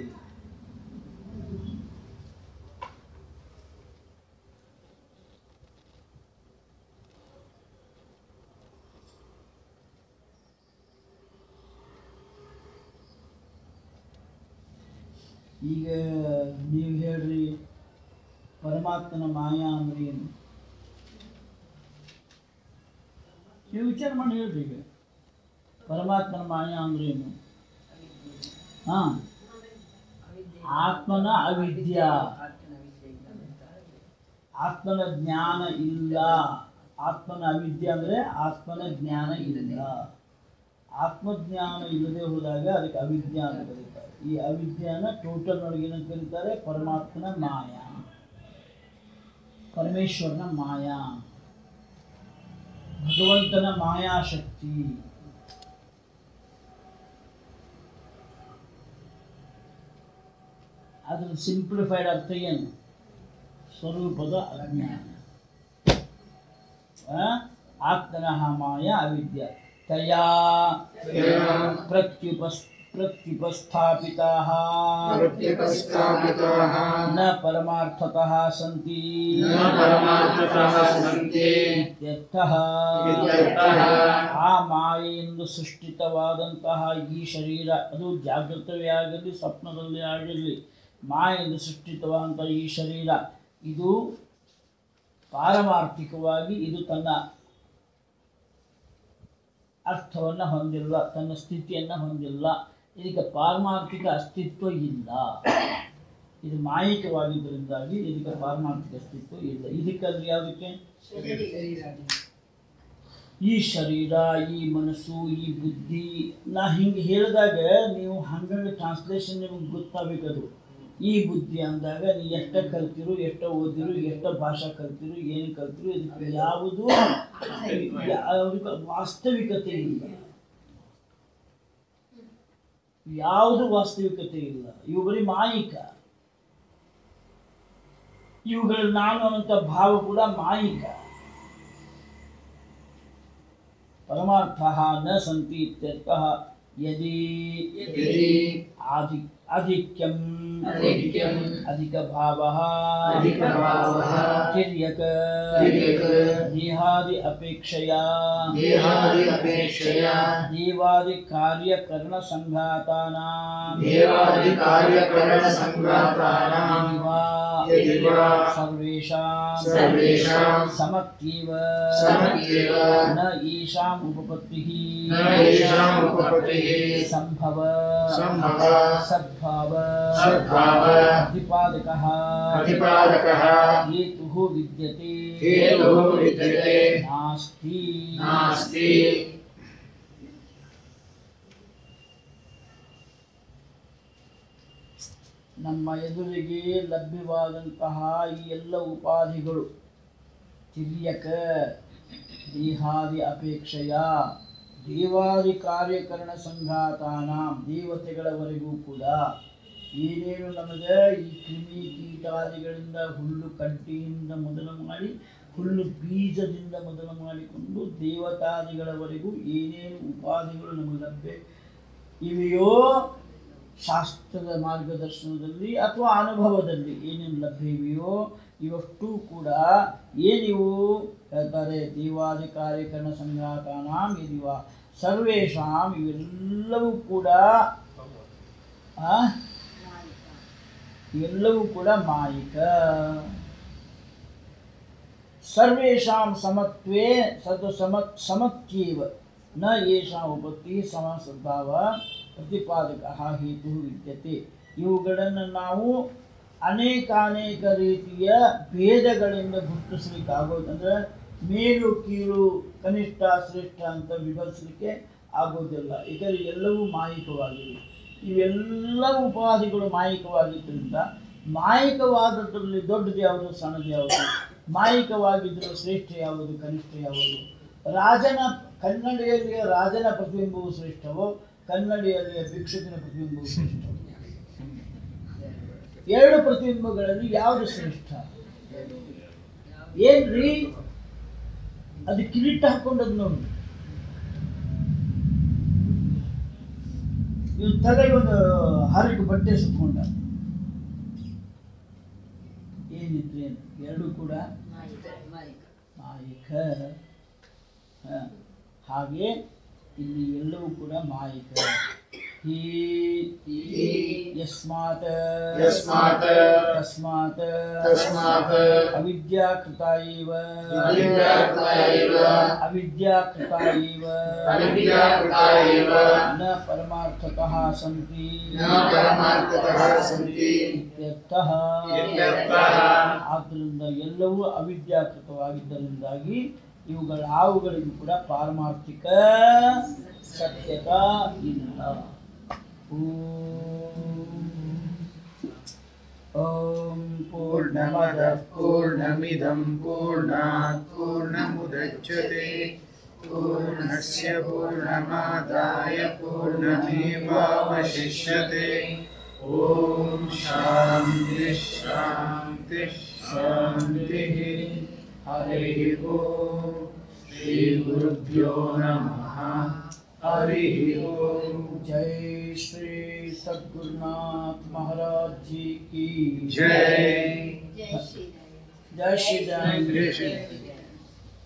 ಈಗ ನೀವು ಹೇಳ್ರಿ ಪರಮಾತ್ಮನ ಮಾಯಾ ಅಂದ್ರೆ ಏನು ನೀವು ವಿಚಾರ ಮಾಡಿ ಹೇಳ್ರಿ ಈಗ ಪರಮಾತ್ಮನ ಮಾಯಾ ಅಂದ್ರೆ ಏನು ಹಾ ಆತ್ಮನ ಅವಿದ್ಯಾ ಆತ್ಮನ ಜ್ಞಾನ ಇಲ್ಲ ಆತ್ಮನ ಅವಿದ್ಯೆ ಅಂದ್ರೆ ಆತ್ಮನ ಜ್ಞಾನ ಇಲ್ಲ ಆತ್ಮಜ್ಞಾನ ಇಲ್ಲದೆ ಹೋದಾಗ ಅದಕ್ಕೆ ಅವಿದ್ಯಾ ಅಂತ ಕರೀತಾರೆ ಈ ಅವಿದ್ಯಾನ ಟೋಟಲ್ ನೊಳಗೆ ಏನಂತ ಕರೀತಾರೆ ಪರಮಾತ್ಮನ ಮಾಯಾ ಪರಮೇಶ್ವರನ ಮಾಯಾ ಭಗವಂತನ ಮಾಯಾಶಕ್ತಿ ಅದ್ರ ಸಿಂಪ್ಲಿಫೈಡ್ ಅರ್ಥ ಏನು ಸ್ವರೂಪದ ಅಜ್ಞಾನ ಆ? ಆತ್ಮನಃ ಮಾಯ ಅವಿದ್ಯ ತಯಾ ಪ್ರತ್ಯುಪಸ್ ಪ್ರತ್ಯುಪಸ್ಥಾಪಿತಾಃ प्रत्युपस्थापिताः ನ ಪರಮಾರ್ಥತಃ ಸಂತಿ न परमार्थतः सन्ति ಇತ್ಯರ್ಥಃ ಇತ್ಯರ್ಥಃ. ಆ ಮಾಯೆಯಿಂದ ಸೃಷ್ಟಿತವಾದಂತಹ ಈ ಶರೀರ ಅದು ಜಾಗೃತವೇ ಆಗಲಿ ಸ್ವಪ್ನದಲ್ಲಿ ಆಗಲಿ ಮಾಯಿಂದ ಸೃಷ್ಟಿತವಾದಂಥ ಈ ಶರೀರ ಇದು ಪಾರಮಾರ್ಥಿಕವಾಗಿ ಇದು ತನ್ನ ಅರ್ಥವನ್ನು ಹೊಂದಿಲ್ಲ ತನ್ನ ಸ್ಥಿತಿಯನ್ನು ಹೊಂದಿಲ್ಲ ಇದಕ್ಕೆ ಪಾರಮಾರ್ಥಿಕ ಅಸ್ತಿತ್ವ ಇಲ್ಲ ಇದು ಮಾಯಿಕವಾಗಿದ್ದರಿಂದಾಗಿ ಇದಕ್ಕೆ ಪಾರಮಾರ್ಥಿಕ ಅಸ್ತಿತ್ವ ಇಲ್ಲ ಇದಕ್ಕಂದ್ರೆ ಯಾವುದಕ್ಕೆ ಈ ಶರೀರ ಈ ಮನಸ್ಸು ಈ ಬುದ್ಧಿ ನಾ ಹಿಂಗೆ ಹೇಳಿದಾಗ ನೀವು ಹಂಗಂಗೆ ಟ್ರಾನ್ಸ್ಲೇಷನ್ ನಿಮಗೆ ಗೊತ್ತಾಗಬೇಕದು ಈ ಬುದ್ಧಿ ಅಂದಾಗ ನೀ ಎಷ್ಟ ಕಲ್ತಿರು ಎಷ್ಟ ಓದಿರು ಎಷ್ಟ ಭಾಷಾ ಕಲ್ತಿರು ಏನು ಕಲ್ತಿರು ಇದಕ್ಕೆ ಯಾವುದು ಯಾವ್ದಕ್ಕೆ ವಾಸ್ತವಿಕತೆ ಇಲ್ಲ ಯಾವುದು ವಾಸ್ತವಿಕತೆ ಇಲ್ಲ ಇವು ಬರೀ ಮಾಯಿಕ ಇವುಗಳ ನಾನು ಅನ್ನುವಂಥ ಭಾವ ಕೂಡ ಮಾಯಿಕ परमार्थः न सन्ति इत्यर्थः यदि यदि आधि आधिक्यम् आधिक्यम् अधिकभावः अधिकभावः तिर्यक तिर्यक देहादि अपेक्षया देहादि अपेक्षया देवादिकार्यकरणसङ्घातानां देवादिकार्यकरणसङ्घातानां यदि वा यदि वा सर्वेषां सर्वेषां समत्येव समत्येव न येषाम् उपपत्तिः न येषाम् उपपत्तिः सम्भव सम्भव सद्भाव सद्भाव प्रतिपादकः प्रतिपादकः हेतुः विद्यते हेतुः विद्यते नास्ति नास्ति ನಮ್ಮ ಎದುರಿಗೆ ಲಭ್ಯವಾದಂತಹ ಈ ಎಲ್ಲ ಉಪಾಧಿಗಳು ತಿರ್ಯಕ ದೇಹಾದಿ ಅಪೇಕ್ಷೆಯ ದೇವಾದಿ ಕಾರ್ಯಕರಣ ಸಂಘಾತಾನ ದೇವತೆಗಳವರೆಗೂ ಕೂಡ ಏನೇನು ನಮಗೆ ಈ ಕ್ರಿಮಿ ಕೀಟಾದಿಗಳಿಂದ ಹುಲ್ಲು ಕಡ್ಡಿಯಿಂದ ಮೊದಲು ಮಾಡಿ ಹುಲ್ಲು ಬೀಜದಿಂದ ಮೊದಲು ಮಾಡಿಕೊಂಡು ದೇವತಾದಿಗಳವರೆಗೂ ಏನೇನು ಉಪಾಧಿಗಳು ನಮಗೆ ಲಭ್ಯ ಇವೆಯೋ ಶಾಸ್ತ್ರದ ಮಾರ್ಗದರ್ಶನದಲ್ಲಿ ಅಥವಾ ಅನುಭವದಲ್ಲಿ ಏನೇನು ಲಭ್ಯ ಇವೆಯೋ ಇವಷ್ಟು ಕೂಡ ಏನಿವು ಹೇಳ್ತಾರೆ ದೇವಾದಿ ಕಾರ್ಯಕರಣ ಸಂಘಾತಾನಾಂ ಯದಿವ ಸರ್ವೇಷಾಂ ಇವೆಲ್ಲವೂ ಕೂಡ ಆ? ಇವೆಲ್ಲವೂ ಕೂಡ ಮಾಯಿಕ ಸರ್ವೇಷಾಂ ಸಮತ್ವೇ ಸದ್ ಸಮ ಸಮತ್ಯೇವ ನ ಯೇಷಾಂ ಉಪತ್ತಿ ಸಮ ಸದ್ಭಾವ ಪ್ರತಿಪಾದಕ ಹೇತು ವಿದ್ಯತೆ ಇವುಗಳನ್ನು ನಾವು ಅನೇಕಾನೇಕ ರೀತಿಯ ಭೇದಗಳಿಂದ ಗುರುತಿಸಲಿಕ್ಕಾಗೋದು ಅಂದರೆ ಮೇಲು ಕೀಳು ಕನಿಷ್ಠ ಶ್ರೇಷ್ಠ ಅಂತ ವಿಭಜಿಸಲಿಕ್ಕೆ ಆಗೋದಿಲ್ಲ ಇದರ ಎಲ್ಲವೂ ಮಾಯಿಕವಾಗಿವೆ ಇವೆಲ್ಲ ಉಪಾಧಿಗಳು ಮಾಯಿಕವಾಗಿದ್ದರಿಂದ ಮಾಯಿಕವಾದದ್ರಲ್ಲಿ ದೊಡ್ಡದು ಯಾವುದು ಸಣ್ಣದು ಯಾವುದು ಮಾಯಿಕವಾಗಿದ್ದರೂ ಶ್ರೇಷ್ಠ ಯಾವುದು ಕನಿಷ್ಠ ಯಾವುದು ರಾಜನ ಕನ್ನಡಿಯಲ್ಲಿಯ ರಾಜನ ಪ್ರತಿಬಿಂಬವು ಶ್ರೇಷ್ಠವೋ ಕನ್ನಡಿಯಲ್ಲಿಯ ಭಿಕ್ಷುಕನ ಪ್ರತಿಬಿಂಬವು ಶ್ರೇಷ್ಠವೋ ಎರಡು ಪ್ರತಿಬಿಂಬಗಳಲ್ಲಿ ಯಾವುದು ಶ್ರೇಷ್ಠ ಏನ್ರಿ ಅದು ಕಿರೀಟ ಹಾಕೊಂಡದ್ ನೋಡಿ ಇವನ್ ತಲೆಗೆ ಒಂದು ಹರಕು ಬಟ್ಟೆ ಸುತ್ಕೊಂಡ ಏನಿದ್ರೆ ಏನು ಎರಡೂ ಕೂಡ ಮಾಯಿಕ ಹ. ಹಾಗೆ ಇಲ್ಲಿ ಎಲ್ಲವೂ ಕೂಡ ಮಾಯಿಕ ಹೀ ಯಸ್ಮಾತ್ ಯಸ್ಮಾತ್ ತಸ್ಮಾತ್ ತಸ್ಮಾತ್ ಅವಿದ್ಯಾಕೃತ ಇವ ಅವಿದ್ಯಾಕೃತ ಇವ ಅವಿದ್ಯಾಕೃತ ಇವ ಅವಿದ್ಯಾಕೃತ ಇವ ನ ಪರಮಾರ್ಥತಃ ಸಂತಿ ನ ಪರಮಾರ್ಥತಃ ಸಂತಿ ಇತ್ಯರ್ಥಃ ಇತ್ಯರ್ಥಃ. ಆದ್ದರಿಂದ ಎಲ್ಲವೂ ಅವಿದ್ಯಾಕೃತವಾಗಿದ್ದರಿಂದಾಗಿ ಇವುಗಳ ಯಾವುಗಳಿಗೂ ಕೂಡ ಪಾರಮಾರ್ಥಿಕ ಸತ್ಯತಾ ಇಲ್ಲ ಓಂ पूर्णमदः पूर्णमिदं पूर्णात् पूर्णमुदच्यते पूर्णस्य पूर्णमादाय पूर्णमेवावशिष्यते ॐ शान्तिः शान्तिः शान्तिः हरिः ॐ श्रीगुरुभ्यो नमः हरिः ॐ जय श्री सद्गुरुनाथ महाराज जी की जय जय श्री राम जय श्री